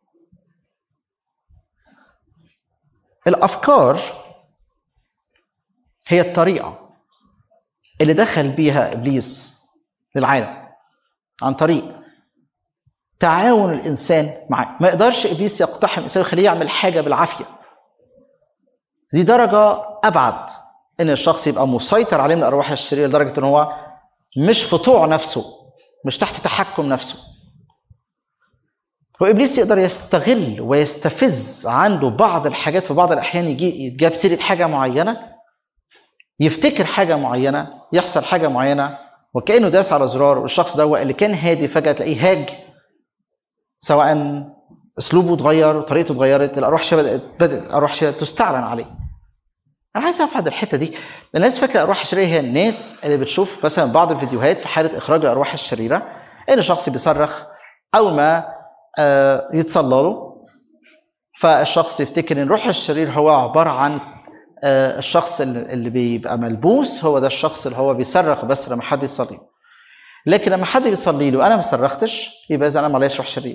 الافكار هي الطريقه اللي دخل بيها ابليس للعالم عن طريق تعاون الانسان معاه ما يقدرش ابليس يقتحم الانسان ويخليه يعمل حاجه بالعافيه دي درجه ابعد ان الشخص يبقى مسيطر عليه من الارواح الشريره لدرجه ان هو مش في طوع نفسه مش تحت تحكم نفسه وابليس يقدر يستغل ويستفز عنده بعض الحاجات في بعض الاحيان يجي يتجاب سيره حاجه معينه يفتكر حاجه معينه يحصل حاجه معينه وكانه داس على زرار والشخص ده اللي كان هادي فجاه تلاقيه هاج سواء اسلوبه اتغير وطريقته اتغيرت الارواح بدات بدات الارواح تستعلن عليه انا عايز اعرف عن الحته دي الناس فاكره الارواح الشريره هي الناس اللي بتشوف مثلا بعض الفيديوهات في حاله اخراج الارواح الشريره ان شخص بيصرخ اول ما يتصلى له فالشخص يفتكر ان الروح الشرير هو عباره عن الشخص اللي بيبقى ملبوس هو ده الشخص اللي هو بيصرخ بس لما حد يصلي لكن لما حد بيصلي له وانا ما صرختش يبقى اذا انا معلش روح شرير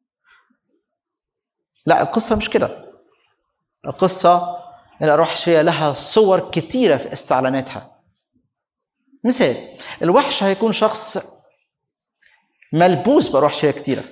لا القصه مش كده القصه ان الارواح الشريره لها صور كتيره في استعلاناتها مثال الوحش هيكون شخص ملبوس بارواح شريره كتيره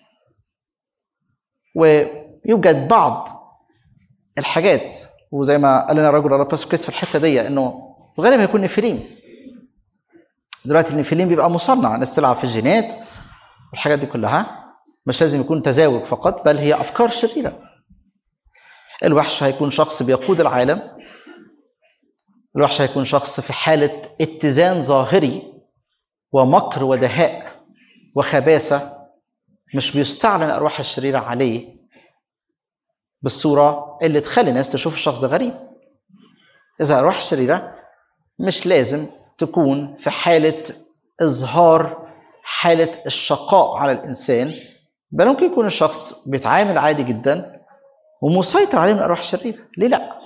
ويوجد بعض الحاجات وزي ما قال لنا الرجل الله كويس في الحته دي انه الغالب هيكون نفرين دلوقتي النفلين بيبقى مصنع الناس بتلعب في الجينات والحاجات دي كلها مش لازم يكون تزاوج فقط بل هي افكار شريره الوحش هيكون شخص بيقود العالم الوحش هيكون شخص في حاله اتزان ظاهري ومكر ودهاء وخباثه مش بيستعلن الارواح الشريره عليه بالصوره اللي تخلي الناس تشوف الشخص ده غريب اذا الارواح الشريره مش لازم تكون في حالة إظهار حالة الشقاء على الإنسان بل ممكن يكون الشخص بيتعامل عادي جدا ومسيطر عليه من الأرواح الشريرة ليه لأ؟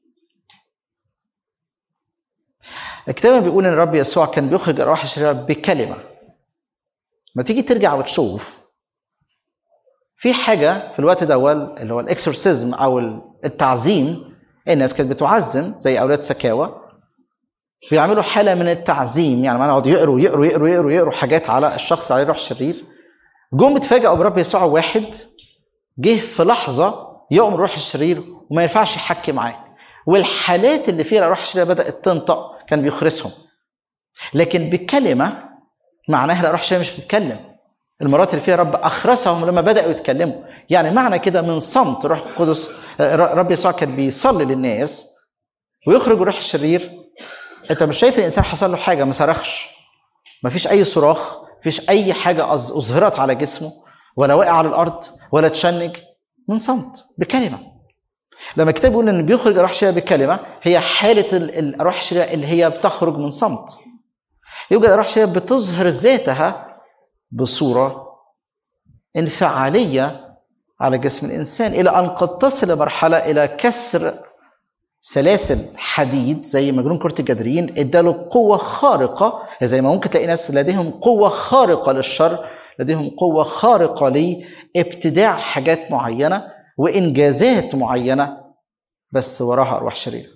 الكتاب بيقول إن الرب يسوع كان بيخرج الأرواح الشريرة بكلمة ما تيجي ترجع وتشوف في حاجة في الوقت ده اللي هو الإكسورسيزم أو التعزيم الناس كانت بتعزم زي أولاد سكاوى بيعملوا حاله من التعزيم يعني ما يقعدوا يقروا يقروا يقروا يقروا يقروا حاجات على الشخص اللي عليه روح شرير جم اتفاجئوا برب يسوع واحد جه في لحظه يؤمر روح الشرير وما ينفعش يحكي معاه والحالات اللي فيها روح الشرير بدات تنطق كان بيخرسهم لكن بكلمه معناها الروح الشرير مش بتتكلم المرات اللي فيها رب اخرسهم لما بداوا يتكلموا يعني معنى كده من صمت روح القدس رب يسوع كان بيصلي للناس ويخرج الروح الشرير انت مش شايف الانسان حصل له حاجه ما صرخش ما فيش اي صراخ ما فيش اي حاجه اظهرت على جسمه ولا وقع على الارض ولا تشنج من صمت بكلمه لما الكتاب بيقول ان بيخرج الروح الشريره بكلمه هي حاله الروح الشريره اللي هي بتخرج من صمت يوجد الروح الشريره بتظهر ذاتها بصوره انفعاليه على جسم الانسان الى ان قد تصل لمرحله الى كسر سلاسل حديد زي مجنون كرة الجدرين اداله قوة خارقة زي ما ممكن تلاقي ناس لديهم قوة خارقة للشر لديهم قوة خارقة لابتداع حاجات معينة وإنجازات معينة بس وراها أرواح شريرة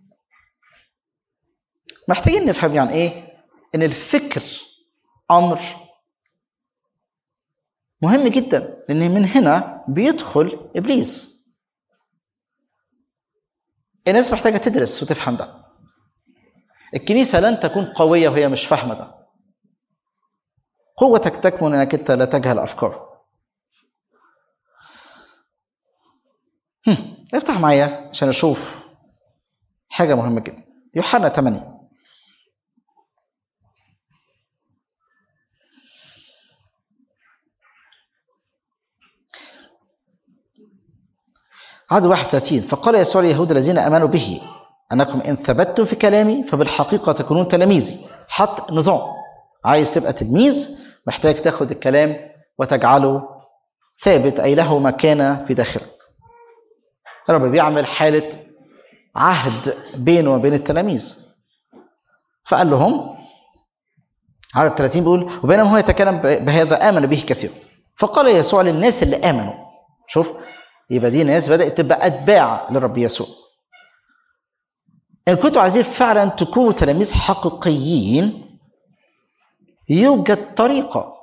محتاجين نفهم يعني إيه إن الفكر أمر مهم جدا لأن من هنا بيدخل إبليس الناس محتاجه تدرس وتفهم ده الكنيسه لن تكون قويه وهي مش فاهمه ده قوتك تكمن انك انت لا تجهل افكار افتح معايا عشان اشوف حاجه مهمه جدا يوحنا 8 عدد 31 فقال يسوع لليهود الذين امنوا به انكم ان ثبتتم في كلامي فبالحقيقه تكونون تلاميذي حط نظام عايز تبقى تلميذ محتاج تاخد الكلام وتجعله ثابت اي له مكانه في داخلك الرب بيعمل حاله عهد بينه وبين التلاميذ فقال لهم عدد 30 بيقول وبينما هو يتكلم بهذا امن به كثير فقال يسوع للناس اللي امنوا شوف يبقى دي ناس بدات تبقى اتباع للرب يسوع ان كنتوا عايزين فعلا تكونوا تلاميذ حقيقيين يوجد طريقه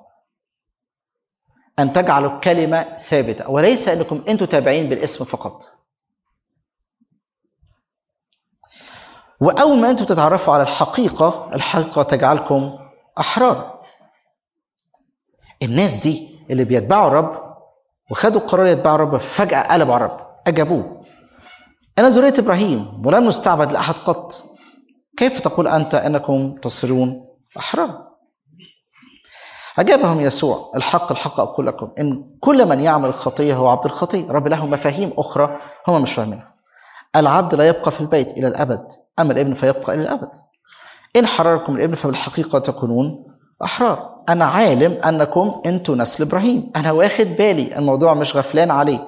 ان تجعلوا الكلمه ثابته وليس انكم انتم تابعين بالاسم فقط واول ما انتم تتعرفوا على الحقيقه الحقيقه تجعلكم احرار الناس دي اللي بيتبعوا الرب وخدوا قرار يتبعوا الرب فجأة قلبوا على الرب أجابوه أنا ذرية إبراهيم ولم نستعبد لأحد قط كيف تقول أنت أنكم تصيرون أحرار أجابهم يسوع الحق الحق أقول لكم إن كل من يعمل الخطية هو عبد الخطية رب له مفاهيم أخرى هم مش فاهمينها العبد لا يبقى في البيت إلى الأبد أما الابن فيبقى إلى الأبد إن حرركم الابن فبالحقيقة تكونون أحرار أنا عالم أنكم أنتوا نسل إبراهيم أنا واخد بالي الموضوع مش غفلان عليه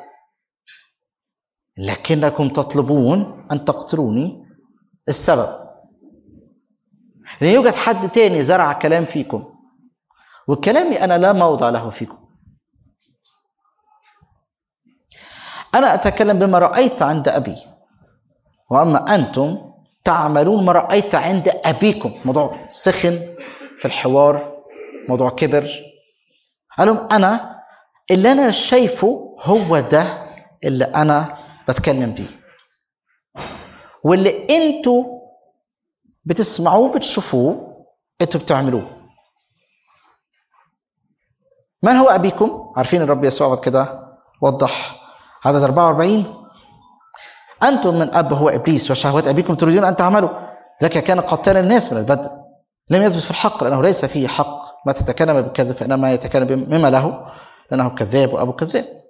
لكنكم تطلبون أن تقتلوني السبب لأن يوجد حد تاني زرع كلام فيكم وكلامي انا لا موضع له فيكم انا اتكلم بما رايت عند ابي واما انتم تعملون ما رايت عند ابيكم موضوع سخن في الحوار موضوع كبر قال لهم انا اللي انا شايفه هو ده اللي انا بتكلم بيه واللي انتوا بتسمعوه بتشوفوه انتوا بتعملوه من هو ابيكم عارفين الرب يسوع بعد كده وضح عدد 44 انتم من اب هو ابليس وشهوات ابيكم تريدون ان تعملوا ذاك كان قتال الناس من البدء لم يثبت في الحق لانه ليس فيه حق ما تتكلم بالكذب فانما يتكلم مما له لانه كذاب وابو كذاب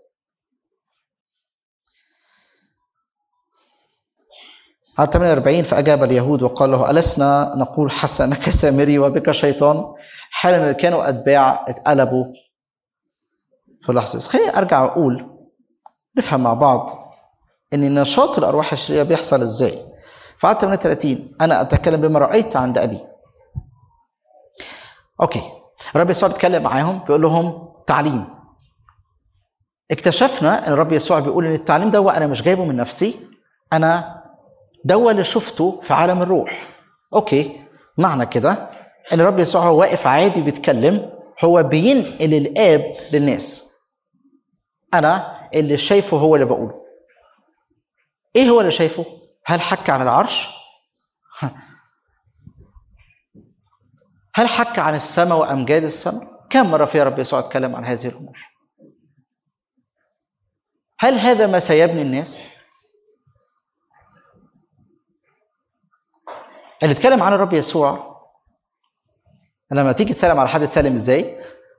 على 48 فأجاب اليهود وقال له ألسنا نقول حسنك سامري وبك شيطان حالا اللي كانوا أتباع اتقلبوا في لحظة بس خليني أرجع وأقول نفهم مع بعض إن نشاط الأرواح الشريرة بيحصل إزاي في عدد 38 أنا أتكلم بما رأيت عند أبي أوكي الرب يسوع بيتكلم معاهم بيقول لهم تعليم اكتشفنا ان الرب يسوع بيقول ان التعليم ده انا مش جايبه من نفسي انا ده اللي شفته في عالم الروح اوكي معنى كده ان الرب يسوع هو واقف عادي بيتكلم هو بينقل الاب للناس انا اللي شايفه هو اللي بقوله ايه هو اللي شايفه هل حك عن العرش هل حك عن السماء وامجاد السماء كم مره في رب يسوع اتكلم عن هذه الامور هل هذا ما سيبني الناس اللي اتكلم عنه الرب يسوع لما تيجي تسلم على حد تسلم ازاي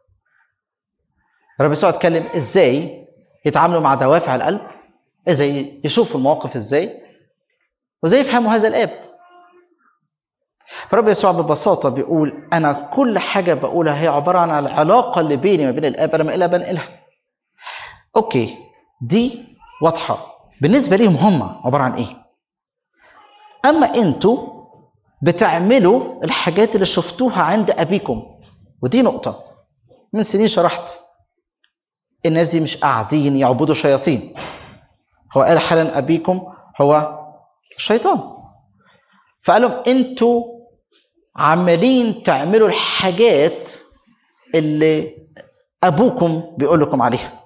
الرب يسوع اتكلم ازاي يتعاملوا مع دوافع القلب ازاي يشوفوا المواقف ازاي وازاي يفهموا هذا الاب فرب يسوع ببساطه بيقول انا كل حاجه بقولها هي عباره عن العلاقه اللي بيني وبين الاب انا ما بنقلها اوكي دي واضحه بالنسبه ليهم هم عباره عن ايه اما انتوا بتعملوا الحاجات اللي شفتوها عند ابيكم ودي نقطه من سنين شرحت الناس دي مش قاعدين يعبدوا شياطين هو قال حالا ابيكم هو الشيطان فقال لهم انتوا عمالين تعملوا الحاجات اللي ابوكم بيقول لكم عليها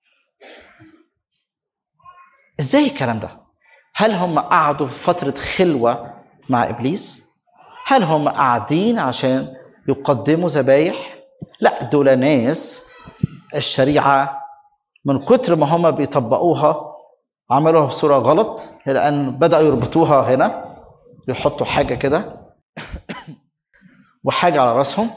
ازاي الكلام ده هل هم قعدوا في فتره خلوه مع ابليس هل هم قاعدين عشان يقدموا ذبايح لا دول ناس الشريعه من كتر ما هم بيطبقوها عملوها بصوره غلط لان بداوا يربطوها هنا يحطوا حاجه كده وحاجه على راسهم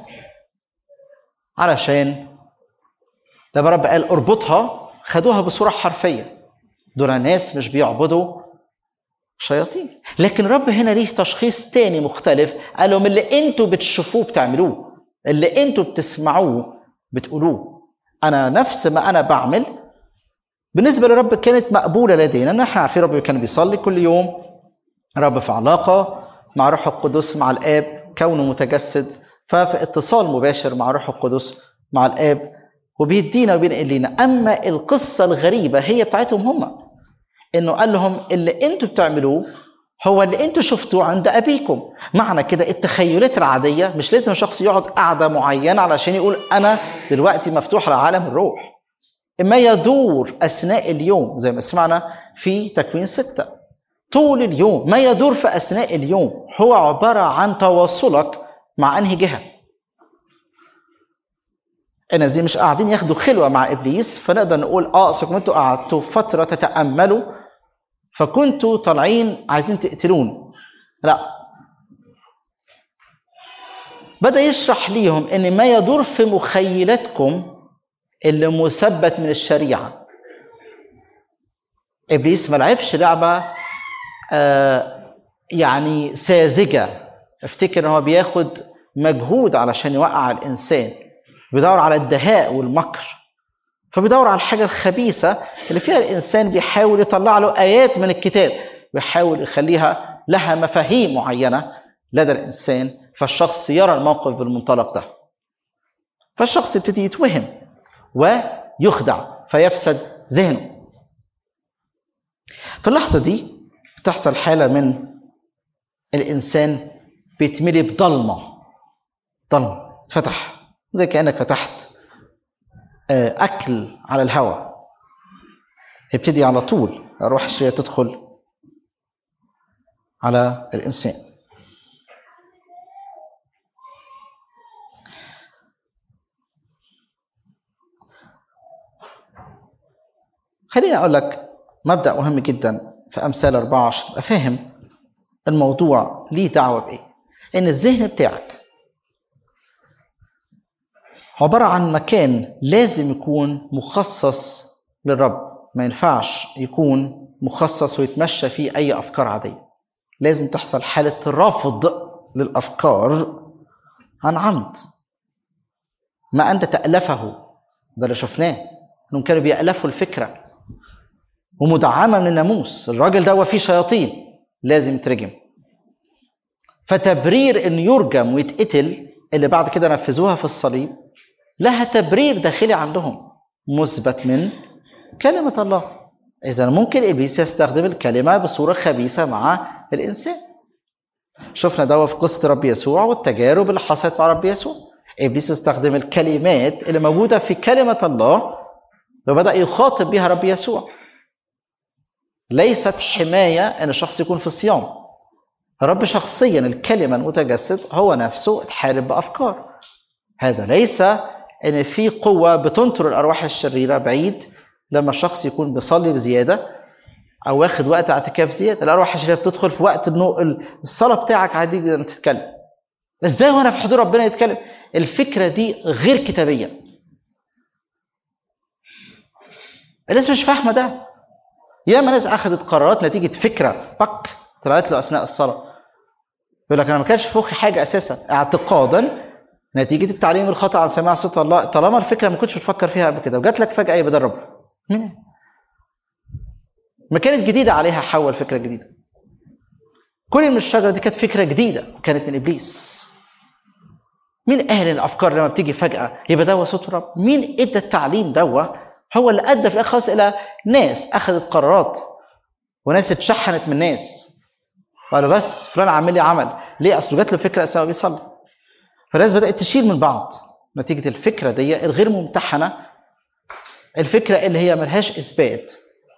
علشان لما رب قال اربطها خدوها بصوره حرفيه دول ناس مش بيعبدوا شياطين لكن رب هنا ليه تشخيص تاني مختلف قال لهم اللي انتوا بتشوفوه بتعملوه اللي انتوا بتسمعوه بتقولوه انا نفس ما انا بعمل بالنسبه لرب كانت مقبوله لدينا نحن عارفين رب كان بيصلي كل يوم رب في علاقه مع روح القدس مع الاب كونه متجسد ففي اتصال مباشر مع روح القدس مع الاب وبيدينا وبينقل لنا اما القصه الغريبه هي بتاعتهم هم انه قال لهم اللي انتوا بتعملوه هو اللي انتوا شفتوه عند ابيكم معنى كده التخيلات العاديه مش لازم شخص يقعد قعده معينه علشان يقول انا دلوقتي مفتوح لعالم الروح ما يدور اثناء اليوم زي ما سمعنا في تكوين ستة طول اليوم ما يدور في اثناء اليوم هو عباره عن تواصلك مع انهي جهه الناس دي مش قاعدين ياخدوا خلوه مع ابليس فنقدر نقول اه اصل انتوا قعدتوا فتره تتاملوا فكنتوا طالعين عايزين تقتلون لا بدا يشرح ليهم ان ما يدور في مخيلتكم اللي مثبت من الشريعه ابليس ما لعبش لعبه آه يعني ساذجه افتكر ان هو بياخد مجهود علشان يوقع الانسان بيدور على الدهاء والمكر فبيدور على الحاجة الخبيثة اللي فيها الإنسان بيحاول يطلع له آيات من الكتاب ويحاول يخليها لها مفاهيم معينة لدى الإنسان فالشخص يرى الموقف بالمنطلق ده فالشخص يبتدي يتوهم ويخدع فيفسد ذهنه في اللحظة دي بتحصل حالة من الإنسان بيتملي بضلمة ضلمة اتفتح زي كأنك فتحت آه، أكل على الهواء يبتدي على طول الروح الشريرة تدخل على الإنسان خليني أقول لك مبدأ مهم جدا في أمثال 14 تبقى فاهم الموضوع ليه دعوة بإيه إن الذهن بتاعك عبارة عن مكان لازم يكون مخصص للرب ما ينفعش يكون مخصص ويتمشى فيه أي أفكار عادية لازم تحصل حالة رفض للأفكار عن عمد ما أنت تألفه ده اللي شفناه انهم كانوا بيألفوا الفكره ومدعمه من الناموس الراجل ده فيه شياطين لازم يترجم فتبرير انه يرجم ويتقتل اللي بعد كده نفذوها في الصليب لها تبرير داخلي عندهم مثبت من كلمة الله إذا ممكن إبليس يستخدم الكلمة بصورة خبيثة مع الإنسان شفنا ده في قصة رب يسوع والتجارب اللي حصلت مع رب يسوع إبليس استخدم الكلمات اللي موجودة في كلمة الله وبدأ يخاطب بها رب يسوع ليست حماية أن الشخص يكون في الصيام الرب شخصيا الكلمة المتجسد هو نفسه اتحارب بأفكار هذا ليس أن في قوة بتنطر الأرواح الشريرة بعيد لما الشخص يكون بيصلي بزيادة أو واخد وقت اعتكاف زيادة الأرواح الشريرة بتدخل في وقت إنه الصلاة بتاعك عادي جدا تتكلم إزاي وأنا في حضور ربنا يتكلم الفكرة دي غير كتابية الناس مش فاهمة ده ياما ناس اخذت قرارات نتيجه فكره بك طلعت له اثناء الصلاه يقول لك انا ما كانش في مخي حاجه اساسا اعتقادا نتيجه التعليم الخطا عن سماع صوت الله طالما الفكره ما كنتش بتفكر فيها قبل كده وجات لك فجاه بدل رب مين ما كانت جديده عليها حواء الفكره الجديده كل من الشجره دي كانت فكره جديده وكانت من ابليس مين قال الافكار لما بتيجي فجاه يبقى ده صوت الرب مين ادى التعليم دوت هو اللي ادى في الاخر خالص الى ناس اخذت قرارات وناس اتشحنت من ناس قالوا بس فلان عامل لي عمل ليه اصله جات له فكره اساسا بيصلي فالناس بدات تشيل من بعض نتيجه الفكره دي الغير ممتحنه الفكره اللي هي ملهاش اثبات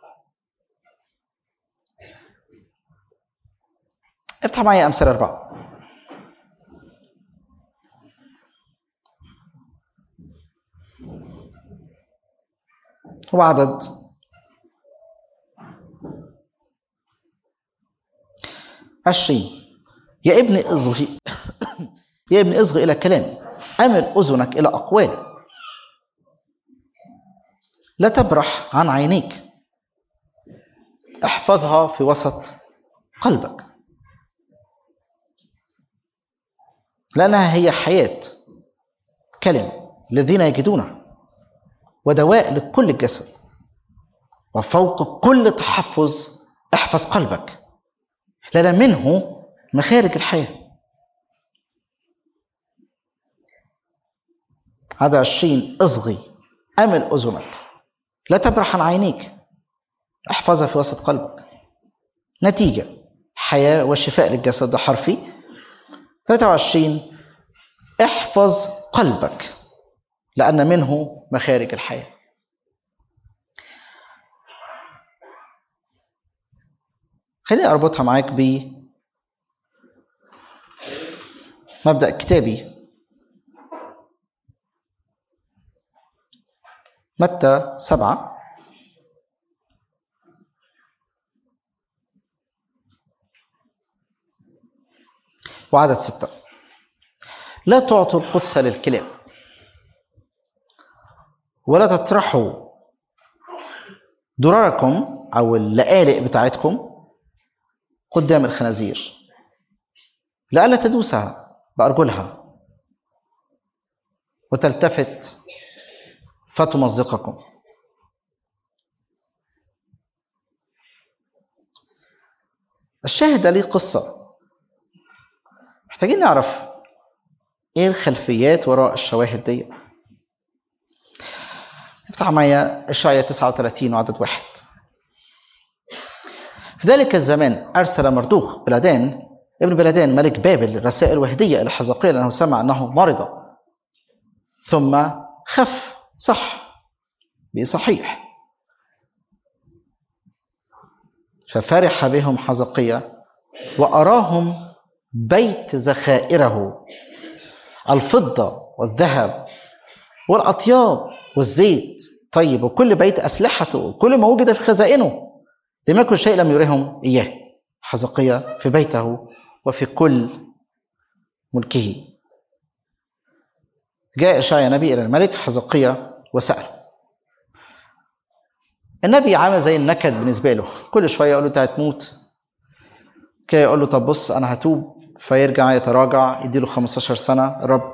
افتح معايا امثال اربعه هو عدد عشرين يا ابن اصغي يا ابن اصغي إلى كلامي أمل أذنك إلى أقوالي لا تبرح عن عينيك احفظها في وسط قلبك لأنها هي حياة كلمة الذين يجدونها ودواء لكل الجسد وفوق كل تحفظ احفظ قلبك لأن منه مخارج الحياة هذا عشرين اصغي أمل أذنك لا تبرح عن عينيك احفظها في وسط قلبك نتيجة حياة وشفاء للجسد ده حرفي 23 احفظ قلبك لأن منه مخارج الحياة خليني أربطها معاك ب مبدأ كتابي متى سبعة وعدد ستة لا تعطوا القدس للكلاب ولا تطرحوا دراركم او اللآلئ بتاعتكم قدام الخنازير لئلا تدوسها بأرجلها وتلتفت فتمزقكم الشاهد ده ليه قصة محتاجين نعرف ايه الخلفيات وراء الشواهد دي افتح معايا اشعيا 39 وعدد واحد في ذلك الزمان ارسل مردوخ بلدان ابن بلدان ملك بابل رسائل وهديه الى حزقيا لانه سمع انه مرض ثم خف صح بصحيح ففرح بهم حزقية وأراهم بيت ذخائره الفضة والذهب والأطياب والزيت طيب وكل بيت أسلحته وكل ما وجد في خزائنه لم يكن شيء لم يرهم إياه حزقية في بيته وفي كل ملكه جاء إشعيا نبي إلى الملك حزقية وسأله النبي عامل زي النكد بالنسبه له كل شويه يقول له انت هتموت كده يقول له طب بص انا هتوب فيرجع يتراجع يديله 15 سنه الرب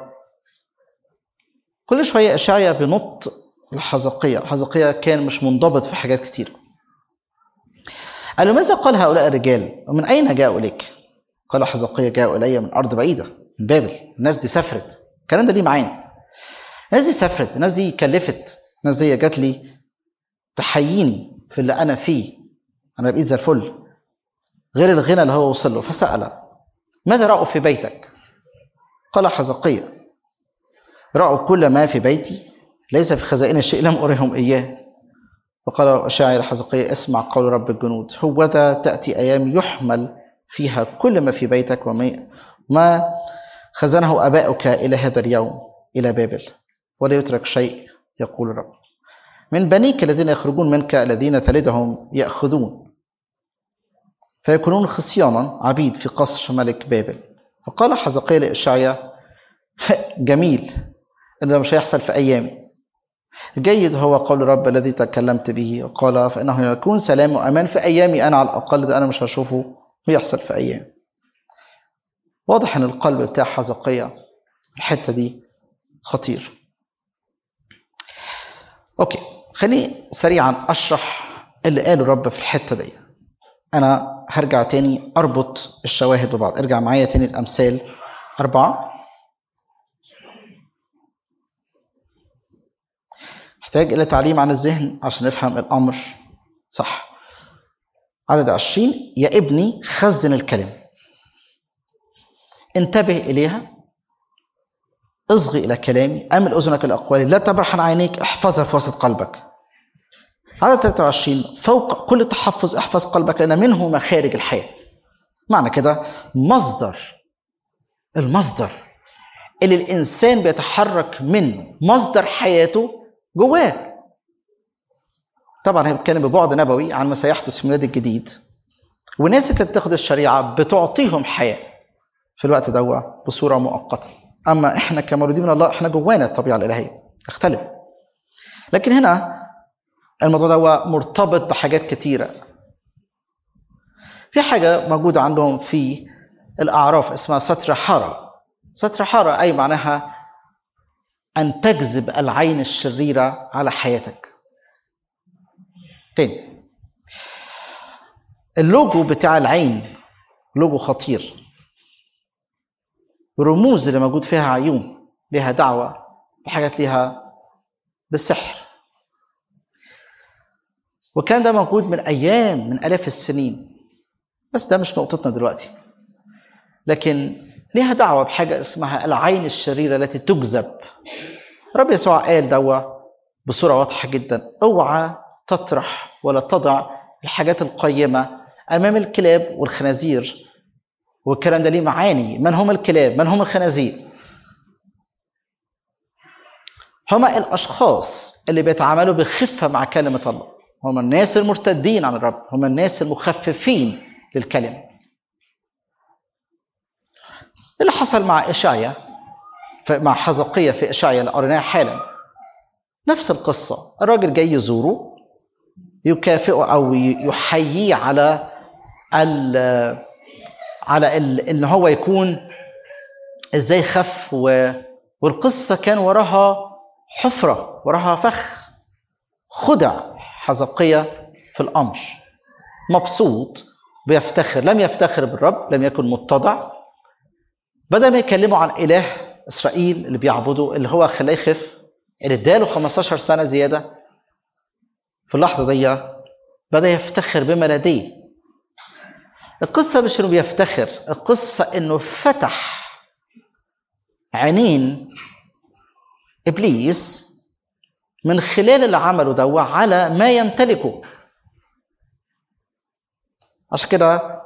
كل شويه اشعيا بنط لحزقية حزقية كان مش منضبط في حاجات كتير قال له ماذا قال هؤلاء الرجال ومن أين جاءوا إليك قال حزقية جاءوا إلي من أرض بعيدة من بابل الناس دي سافرت الكلام ده ليه معانا الناس دي سافرت الناس دي كلفت الناس دي جات لي تحييني في اللي انا فيه انا بقيت زي الفل غير الغنى اللي هو وصل له فسال ماذا راوا في بيتك قال حزقية راوا كل ما في بيتي ليس في خزائن الشيء لم ارهم اياه فقال شاعر حزقية اسمع قول رب الجنود هوذا تأتي أيام يحمل فيها كل ما في بيتك وما خزنه أباؤك إلى هذا اليوم إلى بابل ولا يترك شيء يقول الرب من بنيك الذين يخرجون منك الذين تلدهم يأخذون فيكونون خصيانا عبيد في قصر ملك بابل فقال حزقية لإشعيا جميل إن ده مش هيحصل في أيامي جيد هو قول الرب الذي تكلمت به وقال فإنه يكون سلام وأمان في أيامي أنا على الأقل ده أنا مش هشوفه ويحصل في أيام واضح إن القلب بتاع حزقية الحتة دي خطير أوكي خليني سريعا اشرح اللي قاله الرب في الحته دي انا هرجع تاني اربط الشواهد ببعض ارجع معايا تاني الامثال اربعه محتاج الى تعليم عن الذهن عشان نفهم الامر صح عدد عشرين يا ابني خزن الكلمه انتبه اليها اصغي الى كلامي امل اذنك الاقوال لا تبرح عن عينيك احفظها في وسط قلبك عدد 23 فوق كل تحفظ احفظ قلبك لان منه مخارج الحياه معنى كده مصدر المصدر اللي الانسان بيتحرك منه مصدر حياته جواه طبعا هي بتتكلم ببعد نبوي عن ما سيحدث في الميلاد الجديد والناس اللي كانت تاخد الشريعه بتعطيهم حياه في الوقت ده بصوره مؤقته اما احنا كمولودين من الله احنا جوانا الطبيعه الالهيه تختلف لكن هنا الموضوع ده مرتبط بحاجات كتيره في حاجه موجوده عندهم في الاعراف اسمها ستر حاره ستر حاره اي معناها ان تجذب العين الشريره على حياتك تاني اللوجو بتاع العين لوجو خطير الرموز اللي موجود فيها عيون لها دعوة بحاجات ليها بالسحر وكان ده موجود من أيام من آلاف السنين بس ده مش نقطتنا دلوقتي لكن ليها دعوة بحاجة اسمها العين الشريرة التي تجذب رب يسوع قال دوا بصورة واضحة جدا اوعى تطرح ولا تضع الحاجات القيمة أمام الكلاب والخنازير والكلام ده ليه معاني من هم الكلاب من هم الخنازير هما الاشخاص اللي بيتعاملوا بخفه مع كلمه الله هم الناس المرتدين عن الرب هم الناس المخففين للكلمه اللي حصل مع اشعيا مع حزقية في اشعيا اللي قريناها حالا نفس القصه الراجل جاي يزوره يكافئه او يحييه على على ان هو يكون ازاي خف و... والقصه كان وراها حفره وراها فخ خدع حزقية في الامر مبسوط بيفتخر لم يفتخر بالرب لم يكن متضع بدل ما يكلموا عن اله اسرائيل اللي بيعبده اللي هو خلاه يخف اللي اداله 15 سنه زياده في اللحظة دي بدأ يفتخر بما لديه القصة مش انه بيفتخر القصة انه فتح عينين ابليس من خلال اللي عمله ده على ما يمتلكه عشان كده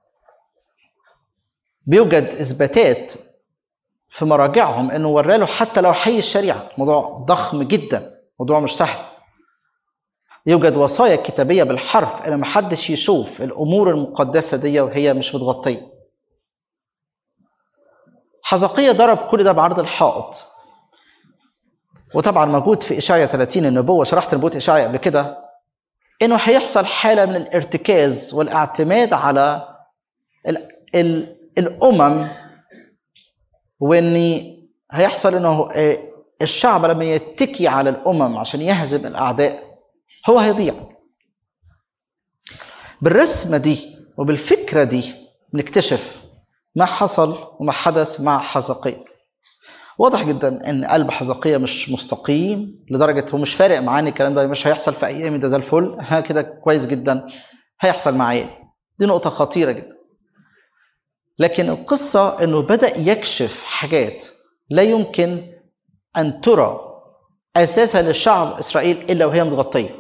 بيوجد اثباتات في مراجعهم انه وراله حتى لو حي الشريعه موضوع ضخم جدا موضوع مش سهل يوجد وصايا كتابيه بالحرف ان محدش يشوف الامور المقدسه دي وهي مش متغطيه حزقية ضرب كل ده بعرض الحائط وطبعا موجود في اشعيا 30 النبوه شرحت نبوه اشعيا قبل كده انه هيحصل حاله من الارتكاز والاعتماد على ال ال الامم وان هيحصل انه الشعب لما يتكي على الامم عشان يهزم الاعداء هو هيضيع بالرسمه دي وبالفكره دي بنكتشف ما حصل وما حدث مع حزقية واضح جدا ان قلب حزقية مش مستقيم لدرجة هو مش فارق معاني الكلام ده مش هيحصل في ايامي ده زي الفل ها كده كويس جدا هيحصل معايا دي نقطة خطيرة جدا لكن القصة انه بدأ يكشف حاجات لا يمكن ان ترى اساسا للشعب اسرائيل الا وهي متغطية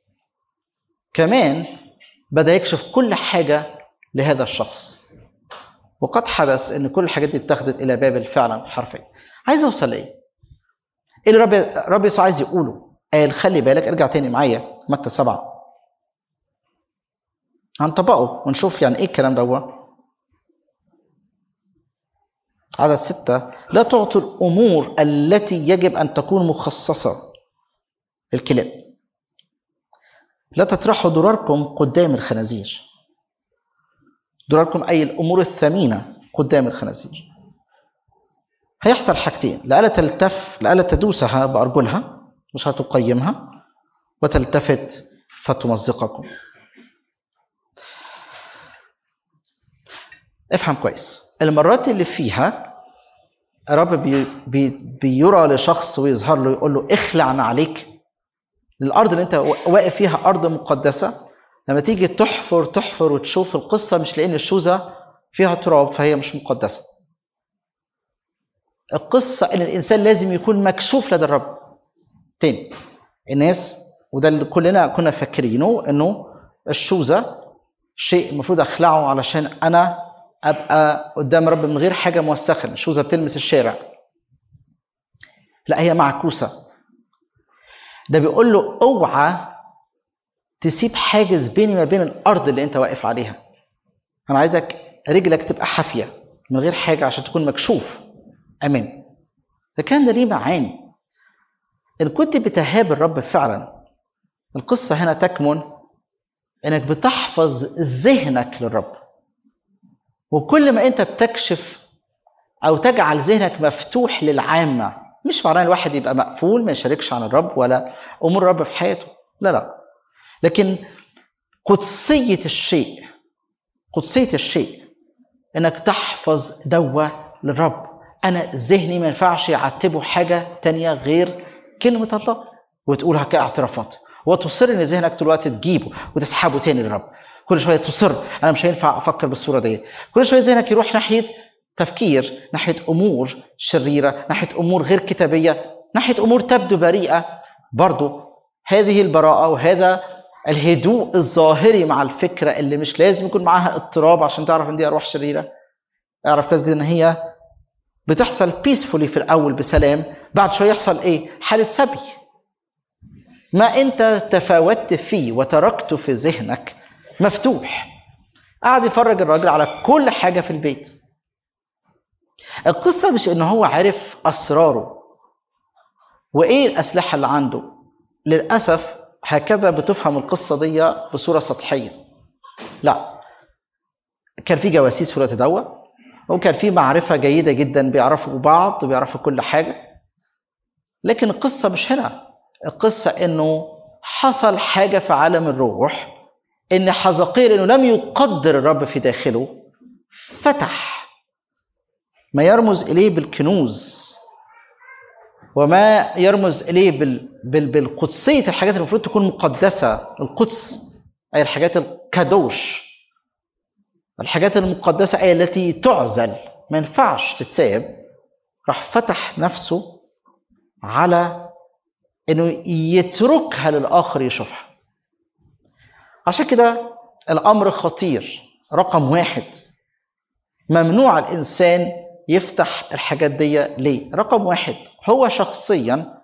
كمان بدأ يكشف كل حاجة لهذا الشخص وقد حدث ان كل الحاجات دي اتخذت الى بابل فعلا حرفيا عايز اوصل لايه اللي رب رب يسوع عايز يقوله قال خلي بالك ارجع تاني معايا متى سبعة هنطبقه ونشوف يعني ايه الكلام ده عدد ستة لا تعطوا الأمور التي يجب أن تكون مخصصة للكلاب لا تطرحوا ضراركم قدام الخنازير ضراركم أي الأمور الثمينة قدام الخنازير هيحصل حاجتين لألا تلتف لألا تدوسها بأرجلها مش هتقيمها وتلتفت فتمزقكم افهم كويس المرات اللي فيها الرب بي بي بيرى لشخص ويظهر له يقول له اخلع عليك الارض اللي انت واقف فيها ارض مقدسه لما تيجي تحفر تحفر وتشوف القصه مش لان الشوزه فيها تراب فهي مش مقدسه القصه ان الانسان لازم يكون مكشوف لدى الرب تاني الناس وده اللي كلنا كنا فاكرينه انه الشوزه شيء المفروض اخلعه علشان انا ابقى قدام رب من غير حاجه موسخه الشوزه بتلمس الشارع لا هي معكوسه ده بيقول له اوعى تسيب حاجز بيني ما بين الارض اللي انت واقف عليها انا عايزك رجلك تبقى حافيه من غير حاجه عشان تكون مكشوف امين الكلام ده ليه معاني ان كنت بتهاب الرب فعلا القصه هنا تكمن انك بتحفظ ذهنك للرب وكل ما انت بتكشف او تجعل ذهنك مفتوح للعامه مش معناه الواحد يبقى مقفول ما يشاركش عن الرب ولا امور الرب في حياته لا لا لكن قدسيه الشيء قدسيه الشيء انك تحفظ دوه للرب انا ذهني ما ينفعش يعتبه حاجه تانية غير كلمه الله وتقولها كاعترافات وتصر ان ذهنك طول الوقت تجيبه وتسحبه تاني للرب كل شويه تصر انا مش هينفع افكر بالصوره دي كل شويه ذهنك يروح ناحيه تفكير ناحيه امور شريره ناحيه امور غير كتابيه ناحيه امور تبدو بريئه برضو هذه البراءه وهذا الهدوء الظاهري مع الفكره اللي مش لازم يكون معاها اضطراب عشان تعرف ان دي ارواح شريره اعرف كويس جدا ان هي بتحصل بيسفولي في الاول بسلام بعد شويه يحصل ايه حاله سبي ما انت تفاوتت فيه وتركته في ذهنك مفتوح قعد يفرج الراجل على كل حاجه في البيت القصه مش ان هو عرف اسراره وايه الاسلحه اللي عنده للاسف هكذا بتفهم القصه دي بصوره سطحيه لا كان في جواسيس في الوقت دوت وكان في معرفه جيده جدا بيعرفوا بعض وبيعرفوا كل حاجه لكن القصه مش هنا القصه انه حصل حاجه في عالم الروح ان حزقيل انه لم يقدر الرب في داخله فتح ما يرمز اليه بالكنوز وما يرمز اليه بال... بال... بالقدسيه الحاجات اللي المفروض تكون مقدسه القدس اي الحاجات الكادوش الحاجات المقدسه اي التي تعزل ما ينفعش تتساب راح فتح نفسه على انه يتركها للاخر يشوفها عشان كده الامر خطير رقم واحد ممنوع الانسان يفتح الحاجات دي ليه رقم واحد هو شخصيا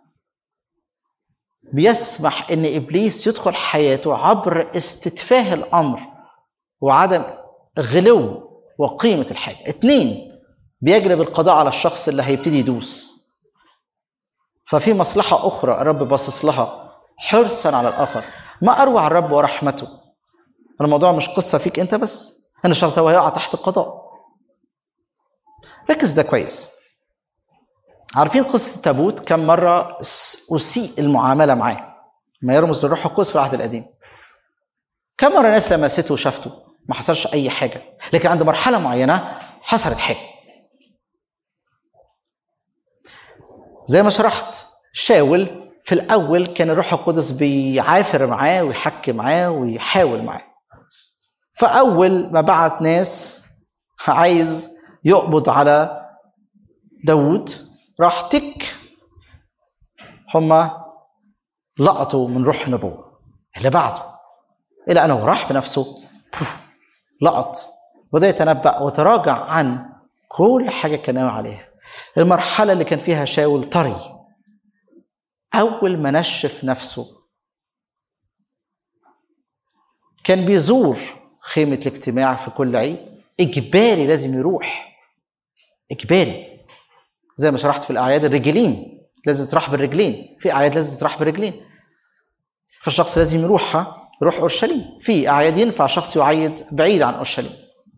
بيسمح ان ابليس يدخل حياته عبر استتفاه الامر وعدم غلو وقيمه الحاجه اتنين بيجلب القضاء على الشخص اللي هيبتدي يدوس ففي مصلحة أخرى الرب باصص لها حرصا على الآخر ما أروع الرب ورحمته الموضوع مش قصة فيك أنت بس أن الشخص ده هيقع تحت القضاء ركز ده كويس عارفين قصة تابوت كم مرة أسيء المعاملة معاه ما يرمز للروح القدس في العهد القديم كم مرة ناس لمسته وشافته ما حصلش أي حاجة لكن عند مرحلة معينة حصلت حاجة زي ما شرحت شاول في الاول كان الروح القدس بيعافر معاه ويحكي معاه ويحاول معاه فاول ما بعت ناس عايز يقبض على داوود راح تك هما لقطوا من روح النبوة اللي بعده إلى أنه راح بنفسه لقط وده يتنبأ وتراجع عن كل حاجة كان ناوي عليها المرحلة اللي كان فيها شاول طري أول ما نشف نفسه كان بيزور خيمة الاجتماع في كل عيد إجباري لازم يروح إجباري زي ما شرحت في الأعياد الرجلين لازم تروح بالرجلين في أعياد لازم تروح بالرجلين فالشخص لازم يروحها يروح أورشليم في أعياد ينفع شخص يعيد بعيد عن أورشليم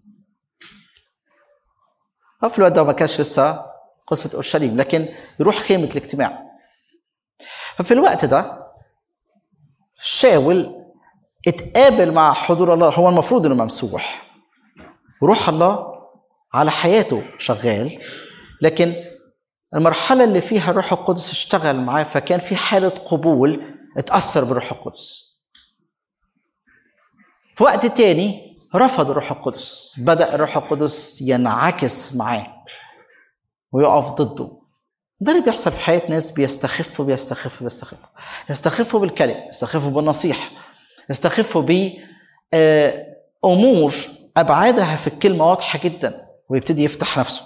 في الوقت ده ما كانش لسه قصة أورشليم لكن يروح خيمة الاجتماع ففي الوقت ده شاول اتقابل مع حضور الله هو المفروض انه ممسوح وروح الله على حياته شغال لكن المرحلة اللي فيها الروح القدس اشتغل معاه فكان في حالة قبول اتأثر بالروح القدس في وقت تاني رفض الروح القدس بدأ الروح القدس ينعكس معاه ويقف ضده ده اللي بيحصل في حياة ناس بيستخفوا بيستخفوا بيستخفوا يستخفوا بالكلام يستخفوا بالنصيحة يستخفوا ب أمور أبعادها في الكلمة واضحة جدا ويبتدي يفتح نفسه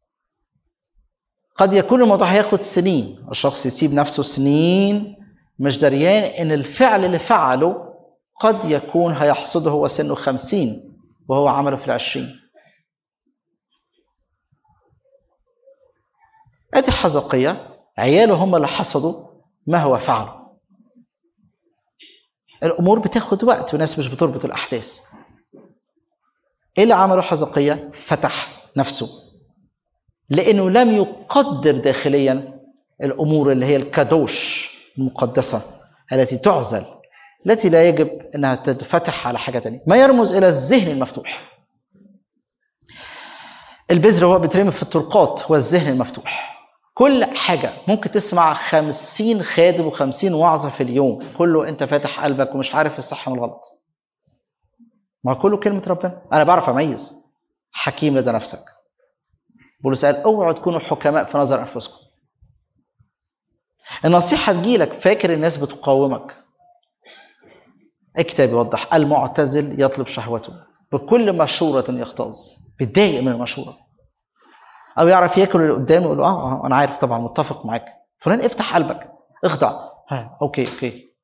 قد يكون الموضوع هياخد سنين الشخص يسيب نفسه سنين مش دريان ان الفعل اللي فعله قد يكون هيحصده هو سنه خمسين وهو عمله في العشرين ادي حزقية عياله هم اللي حصدوا ما هو فعله الامور بتاخد وقت وناس مش بتربط الاحداث ايه اللي عمله حزقية فتح نفسه لانه لم يقدر داخليا الامور اللي هي الكادوش المقدسه التي تعزل التي لا يجب انها تنفتح على حاجه تانية ما يرمز الى الذهن المفتوح البذر هو بيترمي في الطرقات هو الذهن المفتوح كل حاجة ممكن تسمع خمسين خادم وخمسين وعظة في اليوم كله انت فاتح قلبك ومش عارف الصح من الغلط ما كله كلمة ربنا أنا بعرف أميز حكيم لدى نفسك بولس قال اوعوا تكونوا حكماء في نظر أنفسكم النصيحة تجيلك فاكر الناس بتقاومك الكتاب يوضح المعتزل يطلب شهوته بكل مشورة يختاظ بيتضايق من المشورة أو يعرف ياكل اللي قدامه يقول له آه, آه أنا عارف طبعا متفق معاك فلان افتح قلبك اخضع ها أوكي أوكي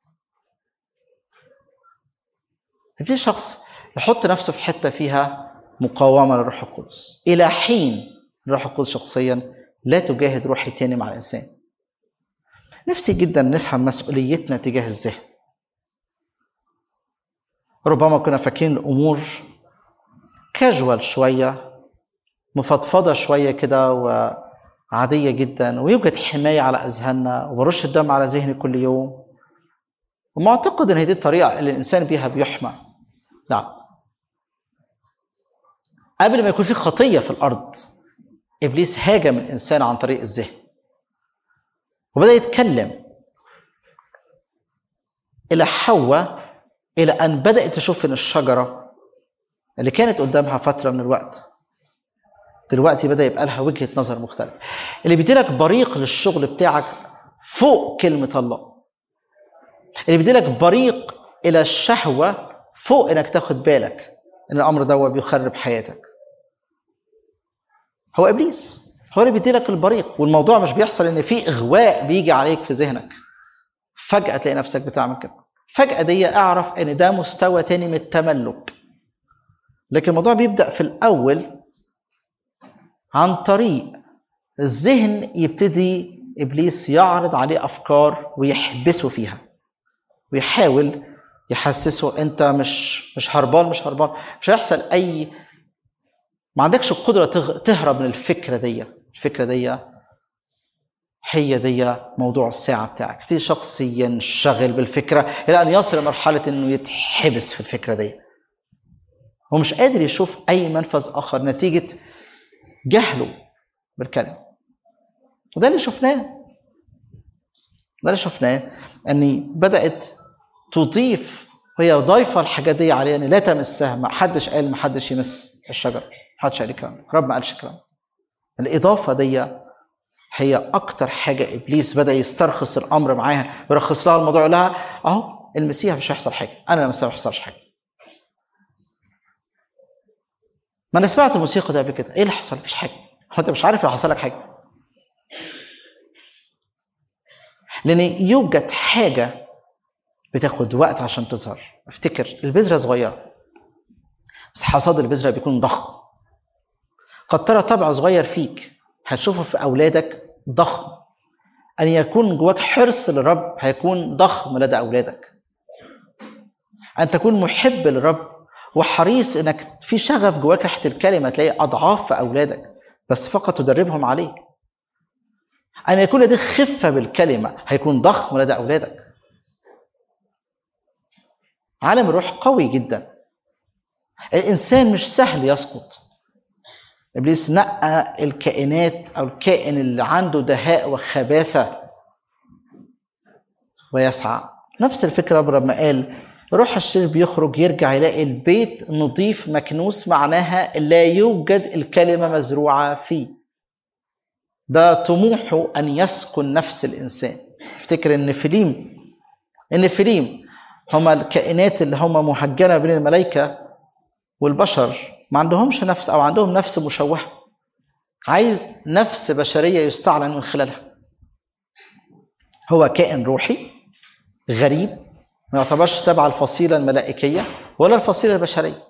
يبتدي شخص يحط نفسه في حتة فيها مقاومة للروح القدس إلى حين الروح القدس شخصيا لا تجاهد روحي تاني مع الإنسان نفسي جدا نفهم مسؤوليتنا تجاه الذهن ربما كنا فاكرين الامور كاجوال شويه مفضفضه شويه كده وعاديه جدا ويوجد حمايه على اذهاننا وبرش الدم على ذهني كل يوم ومعتقد ان هي دي الطريقه اللي الانسان بيها بيحمى لا قبل ما يكون في خطيه في الارض ابليس هاجم الانسان عن طريق الذهن وبدا يتكلم الى حواء الى ان بدات تشوف ان الشجره اللي كانت قدامها فتره من الوقت دلوقتي بدا يبقى لها وجهه نظر مختلفه اللي بيديلك بريق للشغل بتاعك فوق كلمه الله اللي بيديلك بريق الى الشهوه فوق انك تاخد بالك ان الامر ده بيخرب حياتك هو ابليس هو اللي بيديلك البريق والموضوع مش بيحصل ان في اغواء بيجي عليك في ذهنك فجاه تلاقي نفسك بتعمل كده فجاه دي اعرف ان ده مستوى تاني من التملك لكن الموضوع بيبدا في الاول عن طريق الذهن يبتدي ابليس يعرض عليه افكار ويحبسه فيها ويحاول يحسسه انت مش مش هربان مش هربان مش هيحصل اي ما عندكش القدره تهرب من الفكره دي الفكره دي هي دي موضوع الساعه بتاعك تبتدي شخص ينشغل بالفكره الى ان يصل لمرحله انه يتحبس في الفكره دي هو مش قادر يشوف اي منفذ اخر نتيجه جهله بالكلمه وده اللي شفناه ده اللي شفناه ان بدات تضيف وهي ضايفه الحاجات دي عليها ان لا تمسها ما حدش قال ما حدش يمس الشجر ما حدش قال الكلام رب ما قالش الكلام الاضافه دي هي اكتر حاجه ابليس بدا يسترخص الامر معاها ويرخص لها الموضوع لها اهو المسيح مش هيحصل حاجه انا لما ما هيحصلش حاجه ما انا سمعت الموسيقى ده قبل كده ايه اللي حصل مفيش حاجه هو انت مش عارف لو حصل لك حاجه لان يوجد حاجه بتاخد وقت عشان تظهر افتكر البذره صغيره بس حصاد البذره بيكون ضخم قد ترى طبع صغير فيك هتشوفه في اولادك ضخم ان يكون جواك حرص للرب هيكون ضخم لدى اولادك ان تكون محب للرب وحريص انك في شغف جواك ريحه الكلمه تلاقي اضعاف في اولادك بس فقط تدربهم عليه ان يكون لديك خفه بالكلمه هيكون ضخم لدى اولادك عالم الروح قوي جدا الانسان مش سهل يسقط ابليس نقى الكائنات او الكائن اللي عنده دهاء وخباثه ويسعى نفس الفكره لما قال روح الشرير بيخرج يرجع يلاقي البيت نظيف مكنوس معناها لا يوجد الكلمه مزروعه فيه ده طموحه ان يسكن نفس الانسان افتكر ان فيليم ان فيليم هما الكائنات اللي هما مهجنه بين الملائكه والبشر ما عندهمش نفس او عندهم نفس مشوهه عايز نفس بشريه يستعلن من خلالها هو كائن روحي غريب ما يعتبرش تبع الفصيله الملائكيه ولا الفصيله البشريه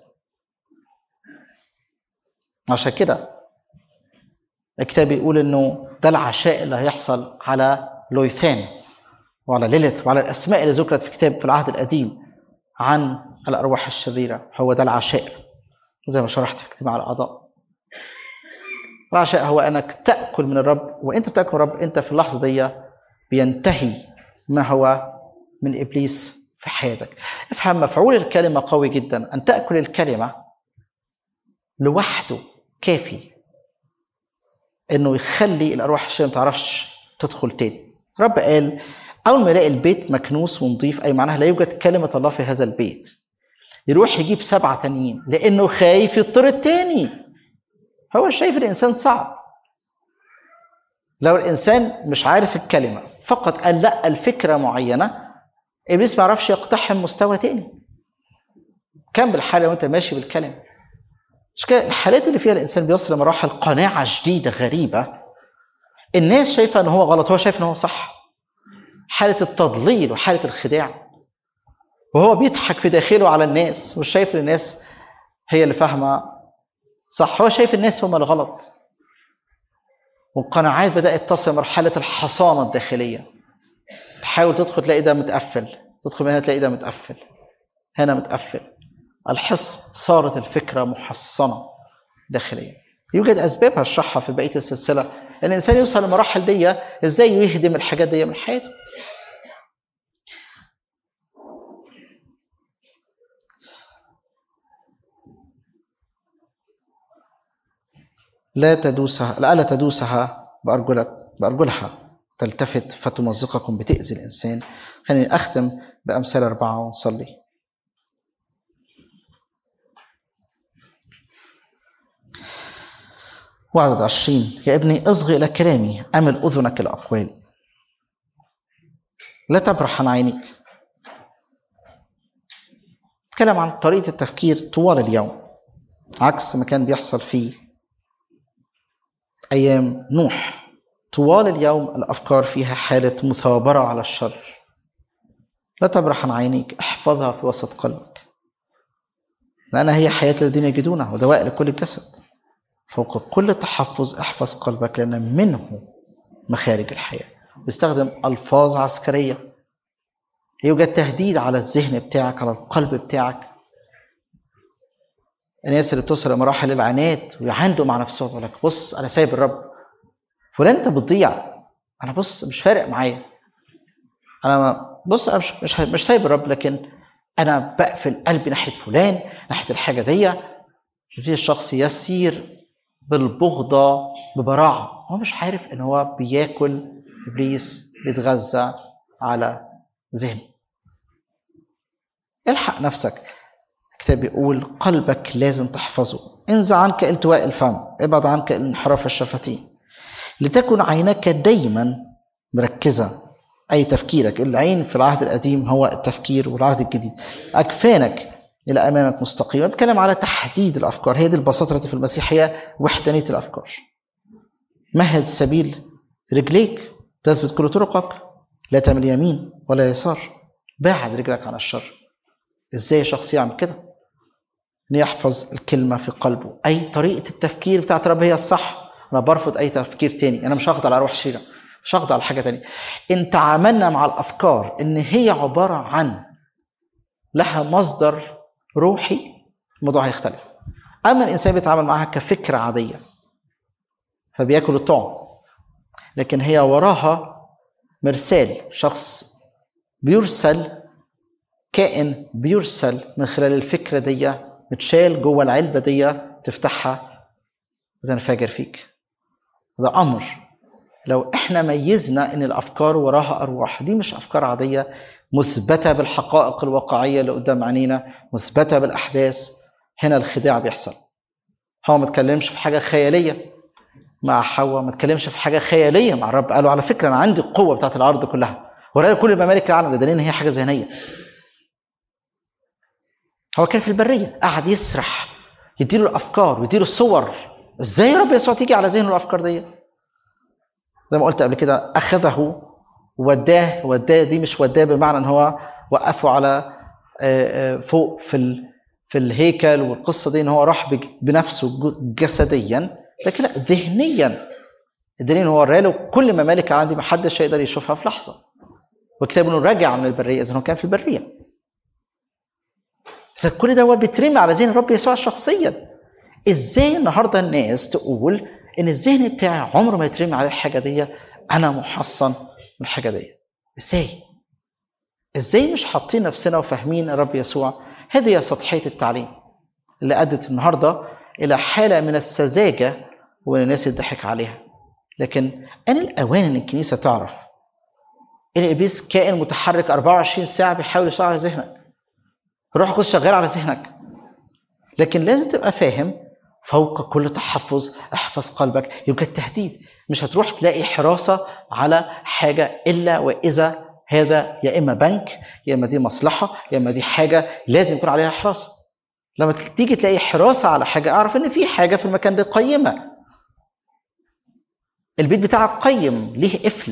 عشان كده الكتاب بيقول انه ده العشاء اللي هيحصل على لويثان وعلى ليلث وعلى الاسماء اللي ذكرت في كتاب في العهد القديم عن الارواح الشريره هو ده العشاء زي ما شرحت في اجتماع الاعضاء العشاء هو انك تاكل من الرب وانت بتاكل من الرب انت في اللحظه دي بينتهي ما هو من ابليس في حياتك افهم مفعول الكلمه قوي جدا ان تاكل الكلمه لوحده كافي انه يخلي الارواح الشريره ما تعرفش تدخل تاني رب قال اول ما يلاقي البيت مكنوس ونظيف اي معناها لا يوجد كلمه الله في هذا البيت يروح يجيب سبعه تانيين لانه خايف يطرد تاني هو شايف الانسان صعب لو الانسان مش عارف الكلمه فقط قال لا الفكره معينه ابليس ما يعرفش يقتحم مستوى تاني كم بالحاله وانت ماشي بالكلمه مش كده الحالات اللي فيها الانسان بيوصل لمراحل قناعه جديده غريبه الناس شايفه ان هو غلط هو شايف ان هو صح حاله التضليل وحاله الخداع وهو بيضحك في داخله على الناس مش شايف ان الناس هي اللي فاهمه صح هو شايف الناس هم الغلط والقناعات بدات تصل مرحله الحصانه الداخليه تحاول تدخل تلاقي ده متقفل تدخل من هنا تلاقي ده متقفل هنا متقفل الحصن صارت الفكره محصنه داخليا يوجد اسباب هشرحها في بقيه السلسله الانسان يوصل لمراحل دي ازاي يهدم الحاجات دي من حياته لا تدوسها لا لا تدوسها بأرجلك بأرجلها تلتفت فتمزقكم بتأذي الإنسان خليني أختم بأمثال أربعة ونصلي وعدد عشرين يا ابني اصغي إلى كلامي أمل أذنك الأقوال لا تبرح عن عينيك تكلم عن طريقة التفكير طوال اليوم عكس ما كان بيحصل في أيام نوح طوال اليوم الأفكار فيها حالة مثابرة على الشر لا تبرح عن عينيك احفظها في وسط قلبك لأنها هي حياة الذين يجدونها ودواء لكل الجسد فوق كل تحفظ احفظ قلبك لأن منه مخارج الحياة بيستخدم ألفاظ عسكرية يوجد تهديد على الذهن بتاعك على القلب بتاعك الناس اللي بتوصل لمراحل العناد ويعاندوا مع نفسهم يقول لك بص انا سايب الرب فلان انت بتضيع انا بص مش فارق معايا انا ما بص انا مش مش مش سايب الرب لكن انا بقفل قلبي ناحيه فلان ناحيه الحاجه دي يبتدي الشخص يسير بالبغضه ببراعه هو مش عارف ان هو بياكل ابليس بيتغذى على ذهنه الحق نفسك الكتاب بيقول قلبك لازم تحفظه انزع عنك التواء الفم ابعد عنك انحراف الشفتين لتكن عينك دايما مركزة أي تفكيرك العين في العهد القديم هو التفكير والعهد الجديد أكفانك إلى أمامك مستقيمة بتكلم على تحديد الأفكار هي دي البساطة التي في المسيحية وحدانية الأفكار مهد سبيل رجليك تثبت كل طرقك لا تمل يمين ولا يسار باعد رجلك عن الشر ازاي شخص يعمل كده ان يحفظ الكلمه في قلبه اي طريقه التفكير بتاعت رب هي الصح انا برفض اي تفكير تاني انا مش هخضع على روح شريره مش هخضع على حاجه تانية ان تعاملنا مع الافكار ان هي عباره عن لها مصدر روحي الموضوع هيختلف اما الانسان بيتعامل معها كفكره عاديه فبياكل الطعم لكن هي وراها مرسال شخص بيرسل كائن بيرسل من خلال الفكرة دي متشال جوه العلبة دي تفتحها وتنفجر فيك ده أمر لو احنا ميزنا ان الافكار وراها ارواح دي مش افكار عاديه مثبته بالحقائق الواقعيه اللي قدام عينينا مثبته بالاحداث هنا الخداع بيحصل هو ما اتكلمش في حاجه خياليه مع حواء ما اتكلمش في حاجه خياليه مع الرب قالوا على فكره انا عندي القوه بتاعت الارض كلها ورايا كل ممالك العالم ده دليل ان هي حاجه ذهنيه هو كان في البريه قعد يسرح يديله الافكار ويديله الصور ازاي يا رب يسوع تيجي على ذهنه الافكار دي زي ما قلت قبل كده اخذه وداه وداه دي مش وداه بمعنى ان هو وقفه على فوق في في الهيكل والقصه دي ان هو راح بنفسه جسديا لكن لا ذهنيا الدليل ان هو له كل ممالك العالم دي ما حدش يقدر يشوفها في لحظه والكتاب انه رجع من البريه اذا هو كان في البريه اذا كل ده هو بيترمي على ذهن الرب يسوع شخصيا ازاي النهارده الناس تقول ان الذهن بتاعي عمره ما يترمي على الحاجه دي انا محصن من الحاجه دي ازاي ازاي مش حاطين نفسنا وفاهمين الرب يسوع هذه سطحيه التعليم اللي ادت النهارده الى حاله من السذاجه وان الناس يضحك عليها لكن ان الاوان ان الكنيسه تعرف ان ابليس كائن متحرك 24 ساعه بيحاول يشتغل على ذهنك روح القدس شغال على ذهنك لكن لازم تبقى فاهم فوق كل تحفظ احفظ قلبك يوجد تهديد مش هتروح تلاقي حراسه على حاجه الا واذا هذا يا اما بنك يا اما دي مصلحه يا اما دي حاجه لازم يكون عليها حراسه لما تيجي تلاقي حراسه على حاجه اعرف ان في حاجه في المكان ده قيمه البيت بتاعك قيم ليه قفل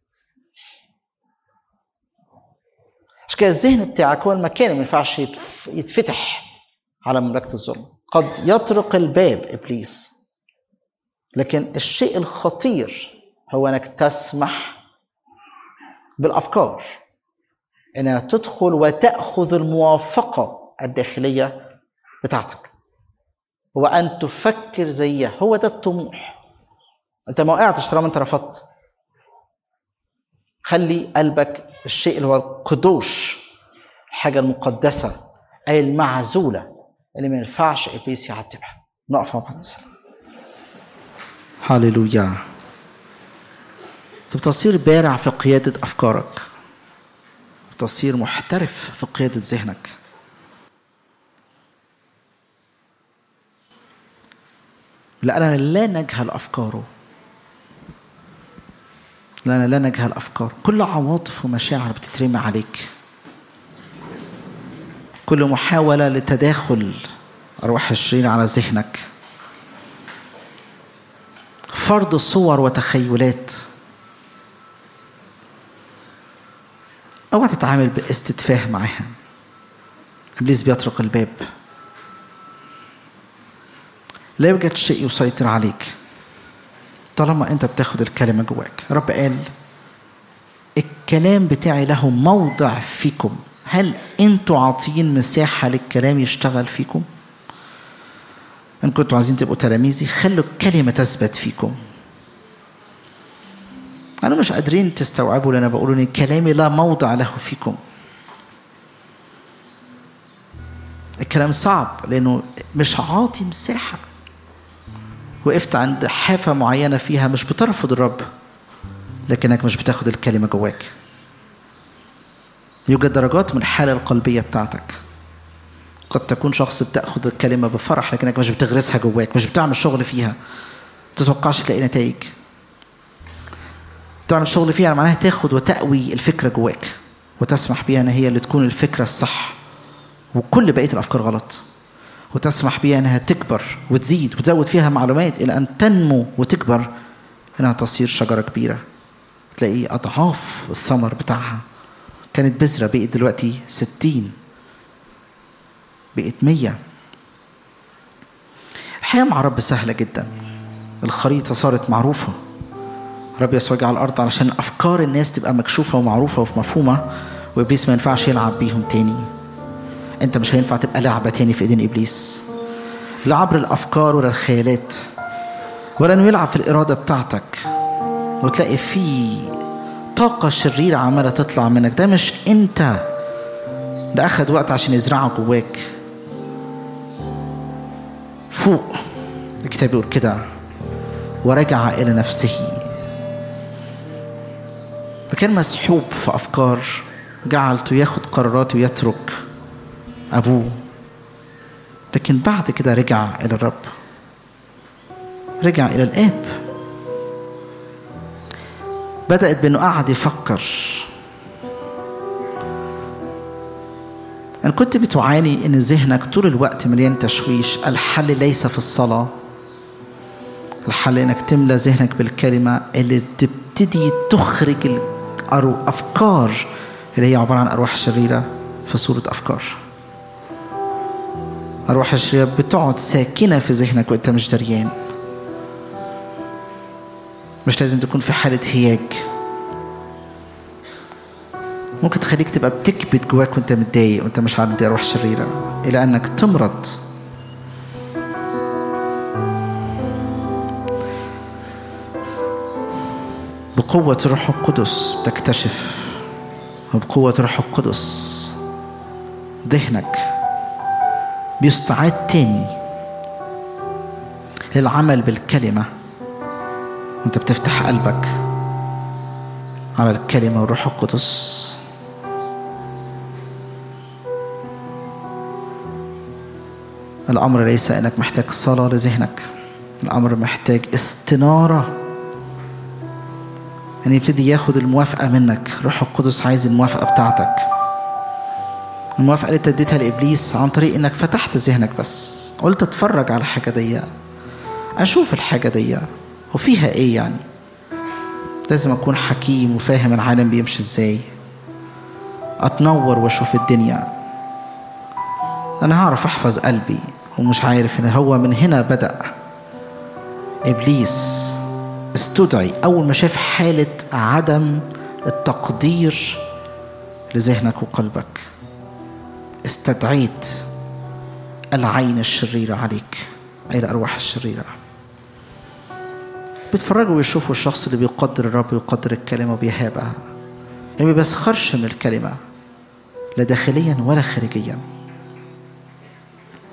عشان كده الذهن بتاعك هو المكان اللي ما ينفعش يتفتح على مملكه الظلم قد يطرق الباب ابليس لكن الشيء الخطير هو انك تسمح بالافكار انها تدخل وتاخذ الموافقه الداخليه بتاعتك وان تفكر زيها هو ده الطموح انت ما وقعتش طالما انت رفضت خلي قلبك الشيء اللي هو القدوش الحاجه المقدسه اي المعزوله اللي ما ينفعش ابليس يعتبها نقف مع بعض هللويا تصير بارع في قيادة أفكارك تصير محترف في قيادة ذهنك لأننا لا نجهل أفكاره لأننا لا نجهل أفكاره كل عواطف ومشاعر بتترمي عليك كل محاولة لتداخل أرواح الشرير على ذهنك فرض صور وتخيلات اوعى تتعامل باستتفاه معاها ابليس بيطرق الباب لا يوجد شيء يسيطر عليك طالما انت بتاخد الكلمه جواك رب قال الكلام بتاعي له موضع فيكم هل انتوا عاطين مساحه للكلام يشتغل فيكم ان كنتوا عايزين تبقوا تلاميذي خلوا الكلمه تثبت فيكم أنا مش قادرين تستوعبوا اللي أنا بقوله إن كلامي لا موضع له فيكم. الكلام صعب لأنه مش عاطي مساحة. وقفت عند حافة معينة فيها مش بترفض الرب لكنك مش بتاخد الكلمة جواك. يوجد درجات من الحالة القلبية بتاعتك. قد تكون شخص بتاخد الكلمة بفرح لكنك مش بتغرسها جواك، مش بتعمل شغل فيها. تتوقعش تلاقي نتائج. تعمل شغل فيها معناها تاخد وتأوي الفكرة جواك وتسمح بيها ان هي اللي تكون الفكرة الصح وكل بقية الأفكار غلط وتسمح بيها انها تكبر وتزيد وتزود فيها معلومات إلى أن تنمو وتكبر انها تصير شجرة كبيرة تلاقي أضعاف الثمر بتاعها كانت بذرة بقت دلوقتي ستين بقت مية الحياة مع رب سهلة جدا الخريطة صارت معروفة رب يسوع جه على الارض علشان افكار الناس تبقى مكشوفه ومعروفه وفي مفهومه وابليس ما ينفعش يلعب بيهم تاني انت مش هينفع تبقى لعبه تاني في ايدين ابليس لا عبر الافكار ولا الخيالات ولا انه يلعب في الاراده بتاعتك وتلاقي في طاقة شريرة عمالة تطلع منك ده مش انت ده اخد وقت عشان يزرعه جواك فوق الكتاب بيقول كده ورجع الى نفسه فكان مسحوب في أفكار جعلته ياخد قرارات ويترك أبوه لكن بعد كده رجع إلى الرب رجع إلى الآب بدأت بأنه قعد يفكر إن كنت بتعاني إن ذهنك طول الوقت مليان تشويش الحل ليس في الصلاة الحل إنك تملى ذهنك بالكلمة اللي تبتدي تخرج أفكار اللي هي عبارة عن أرواح شريرة في صورة أفكار أرواح الشريرة بتقعد ساكنة في ذهنك وأنت مش دريان مش لازم تكون في حالة هياج ممكن تخليك تبقى بتكبت جواك وانت متضايق وانت مش عارف دي أرواح شريرة إلى أنك تمرض بقوة الروح القدس تكتشف وبقوة الروح القدس ذهنك بيستعاد تاني للعمل بالكلمة انت بتفتح قلبك على الكلمة والروح القدس الأمر ليس أنك محتاج صلاة لذهنك الأمر محتاج استنارة ان يبتدي ياخد الموافقه منك روح القدس عايز الموافقه بتاعتك الموافقه اللي انت اديتها لابليس عن طريق انك فتحت ذهنك بس قلت اتفرج على الحاجه دي اشوف الحاجه دي وفيها ايه يعني لازم اكون حكيم وفاهم العالم بيمشي ازاي اتنور واشوف الدنيا انا هعرف احفظ قلبي ومش عارف ان هو من هنا بدا ابليس استدعي أول ما شاف حالة عدم التقدير لذهنك وقلبك استدعيت العين الشريرة عليك أي الأرواح الشريرة بيتفرجوا ويشوفوا الشخص اللي بيقدر الرب ويقدر الكلمة وبيهابها يعني ما بيسخرش من الكلمة لا داخليا ولا خارجيا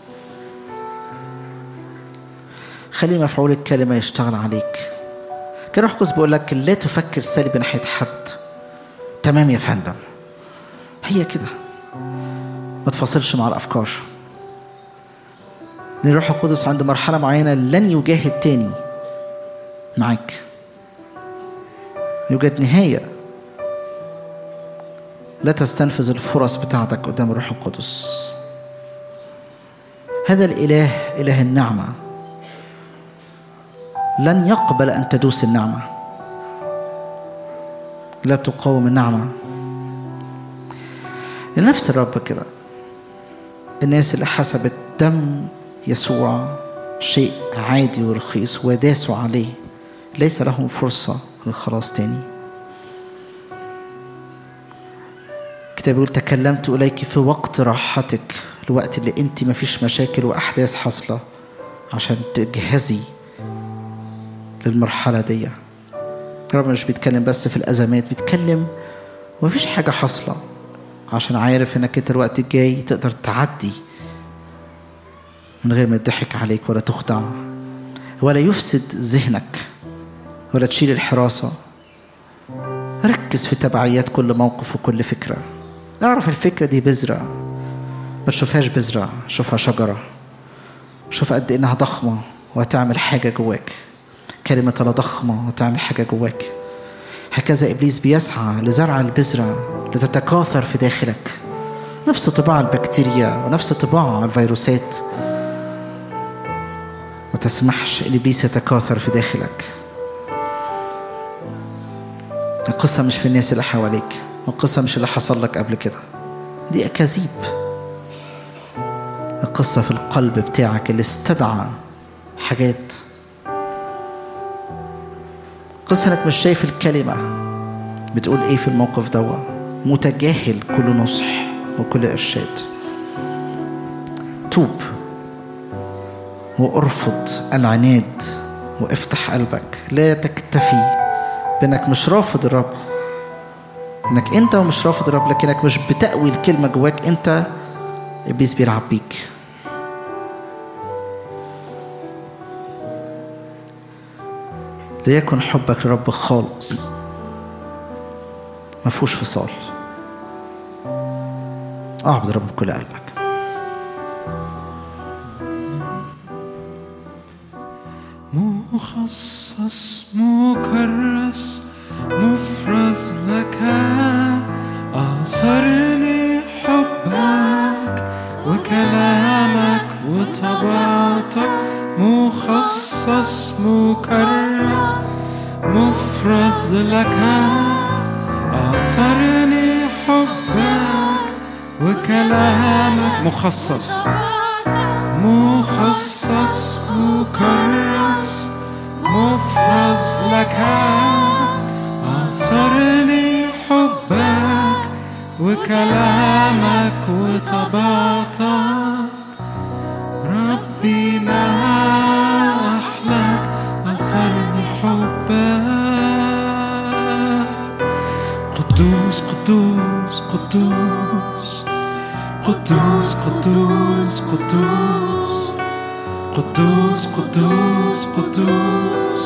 خلي مفعول الكلمة يشتغل عليك كان روح القدس بيقول لك لا تفكر سلبي ناحيه حد تمام يا فندم هي كده ما تفاصلش مع الافكار لان الروح القدس عند مرحله معينه لن يجاهد تاني معاك يوجد نهايه لا تستنفذ الفرص بتاعتك قدام الروح القدس هذا الاله اله النعمه لن يقبل ان تدوس النعمه لا تقاوم النعمه لنفس الرب كده الناس اللي حسبت دم يسوع شيء عادي ورخيص وداسوا عليه ليس لهم فرصة للخلاص تاني الكتاب بيقول تكلمت إليك في وقت راحتك الوقت اللي انت مفيش مشاكل وأحداث حاصلة عشان تجهزي للمرحلة دي رب مش بيتكلم بس في الأزمات بيتكلم ومفيش حاجة حاصلة عشان عارف انك انت الوقت الجاي تقدر تعدي من غير ما يضحك عليك ولا تخدع ولا يفسد ذهنك ولا تشيل الحراسة ركز في تبعيات كل موقف وكل فكرة اعرف الفكرة دي بذرة ما تشوفهاش بذرة شوفها شجرة شوف قد انها ضخمة وهتعمل حاجة جواك كلمة الله ضخمة وتعمل حاجة جواك هكذا ابليس بيسعى لزرع البذره لتتكاثر في داخلك نفس طباع البكتيريا ونفس طباع الفيروسات ما تسمحش لابليس يتكاثر في داخلك القصه مش في الناس اللي حواليك القصه مش اللي حصل لك قبل كده دي اكاذيب القصه في القلب بتاعك اللي استدعى حاجات قصة انك مش شايف الكلمة بتقول ايه في الموقف دوا متجاهل كل نصح وكل ارشاد توب وارفض العناد وافتح قلبك لا تكتفي بانك مش رافض الرب انك انت ومش رافض الرب لكنك مش بتأوي الكلمة جواك انت ابليس بيلعب بيك ليكن حبك لرب خالص ما فيهوش فصال اعبد رب بكل قلبك مخصص مكرس مفرز لك أعصرني حبك وكلامك وطبيعتك مخصص مكرس مفرز لك أعصرني حبك وكلامك مخصص مخصص مكرس مفرز لك أعصرني حبك وكلامك وطبيعتك ربي ما أحلاك أثرني حبك قدوس قدوس قدوس قدوس قدوس قدوس قدوس قدوس قدوس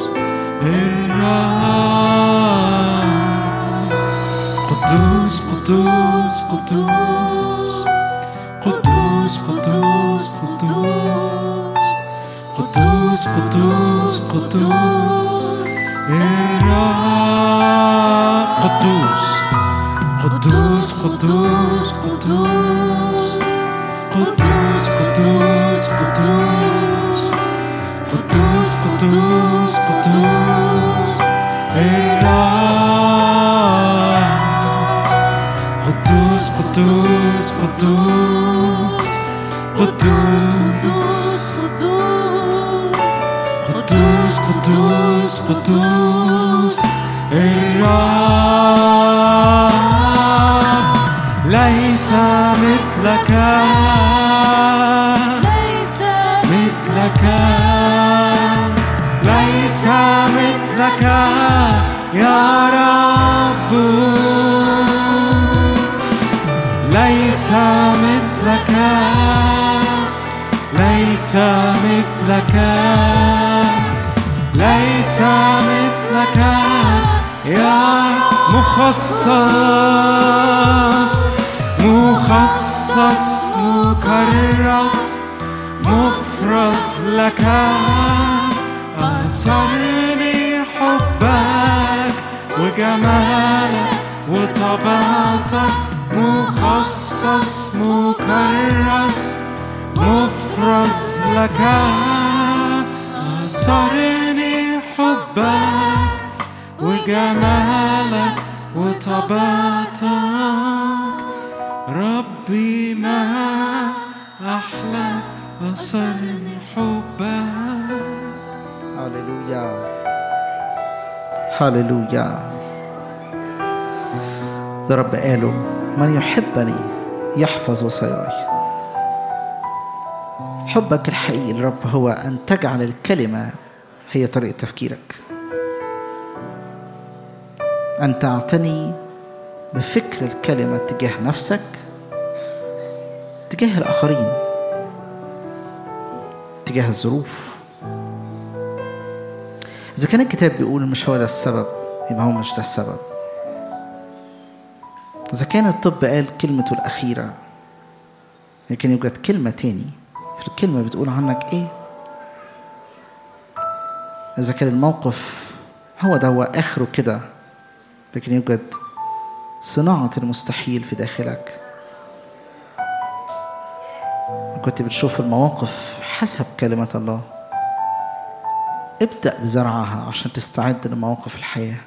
الرب قدوس قدوس قدوس قدوس قدوس قدوس قدوس قدوس قدوس الرب قدوس قدوس قدوس قدوس قدوس قدوس قدوس قدوس قدوس قدوس الرب قدوس قدوس قدوس قدوس قدوس قدوس قدوس الرب ليس مثلك ليس مثلك ليس مثلك يا رب ليس مثلك ليس مثلك ليس مثلك يا مخصص مخصص مكرس مفرز لك أسرني حبك وجمالك وطبيعتك مخصص مكرس مفرز لك أسرني حبك وجمالك وطبيعتك ربي ما أحلى أسرني حبك هللويا هللويا ده رب قاله من يحبني يحفظ وصاياي حبك الحقيقي للرب هو أن تجعل الكلمة هي طريقة تفكيرك أن تعتني بفكر الكلمة تجاه نفسك تجاه الآخرين تجاه الظروف إذا كان الكتاب بيقول مش هو ده السبب يبقى هو مش ده السبب إذا كان الطب قال كلمته الأخيرة لكن يوجد كلمة تاني في الكلمة بتقول عنك إيه إذا كان الموقف هو ده هو آخره كده لكن يوجد صناعة المستحيل في داخلك كنت بتشوف المواقف حسب كلمة الله ابدأ بزرعها عشان تستعد لمواقف الحياة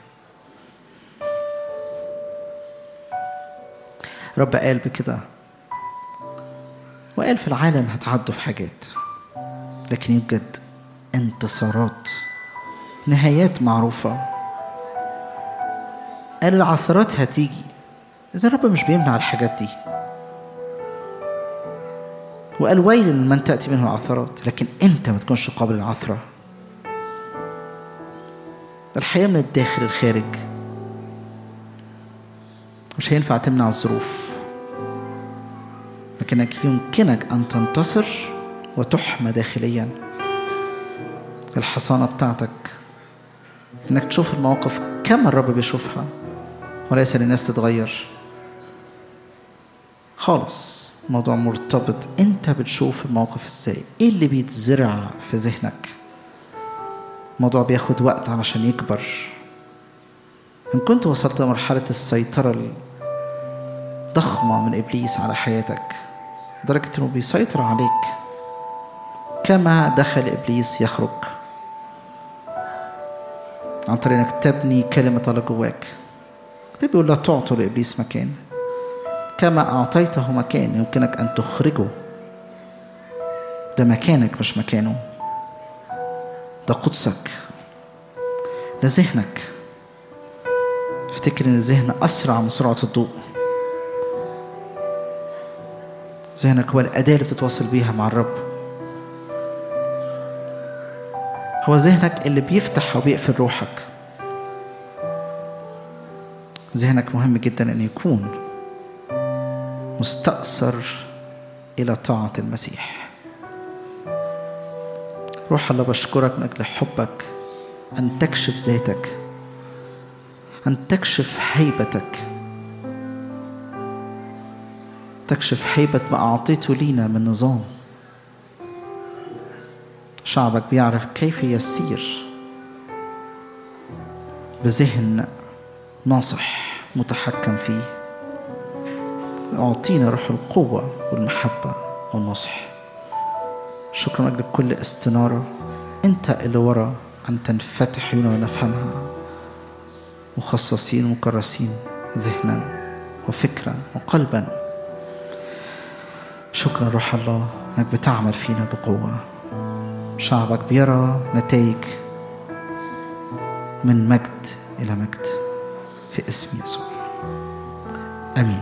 رب قال بكده وقال في العالم هتعدوا في حاجات لكن يوجد انتصارات نهايات معروفة قال العثرات هتيجي إذا الرب مش بيمنع الحاجات دي وقال ويل لمن تأتي منه العثرات لكن أنت ما تكونش قابل العثرة الحياة من الداخل الخارج مش هينفع تمنع الظروف لكنك يمكنك أن تنتصر وتحمى داخليا الحصانة بتاعتك إنك تشوف المواقف كما الرب بيشوفها وليس للناس تتغير خالص موضوع مرتبط انت بتشوف الموقف ازاي ايه اللي بيتزرع في ذهنك الموضوع بياخد وقت علشان يكبر ان كنت وصلت لمرحلة السيطرة الضخمة من ابليس على حياتك لدرجة انه بيسيطر عليك كما دخل ابليس يخرج عن طريق انك تبني كلمة الله جواك الكتاب بيقول لا تعطوا لابليس مكان كما اعطيته مكان يمكنك ان تخرجه ده مكانك مش مكانه ده قدسك ده ذهنك افتكر ان الذهن اسرع من سرعه الضوء ذهنك هو الاداه اللي بتتواصل بيها مع الرب هو ذهنك اللي بيفتح وبيقفل روحك ذهنك مهم جدا ان يكون مستأثر الى طاعه المسيح روح الله بشكرك من اجل حبك ان تكشف ذاتك ان تكشف هيبتك تكشف هيبه ما اعطيته لينا من نظام شعبك بيعرف كيف يسير بذهن ناصح متحكم فيه اعطينا روح القوه والمحبه والنصح شكرا من اجل كل استناره انت اللي ورا ان تنفتح عيوننا ونفهمها مخصصين ومكرسين ذهنا وفكرا وقلبا شكرا روح الله انك بتعمل فينا بقوه شعبك بيرى نتائج من مجد الى مجد في اسم يسوع امين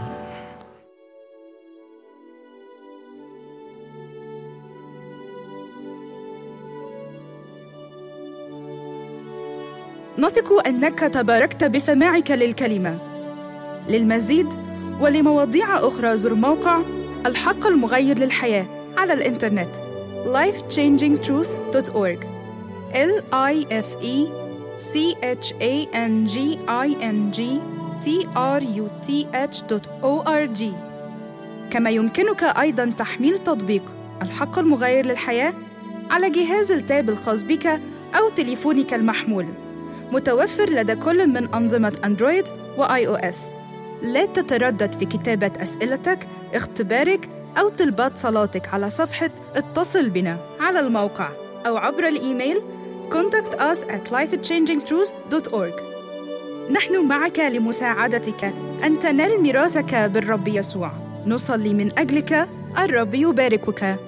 نثق انك تباركت بسماعك للكلمه للمزيد ولمواضيع اخرى زر موقع الحق المغير للحياه على الانترنت lifechangingtruth.org l i f e C H A N G I N G T R U T H O R G كما يمكنك أيضا تحميل تطبيق الحق المغير للحياة على جهاز التاب الخاص بك أو تليفونك المحمول متوفر لدى كل من أنظمة أندرويد وآي أو إس لا تتردد في كتابة أسئلتك، اختبارك أو طلبات صلاتك على صفحة اتصل بنا على الموقع أو عبر الإيميل contact us at lifechangingtruths.org نحن معك لمساعدتك أن تنال ميراثك بالرب يسوع نصلي من أجلك الرب يباركك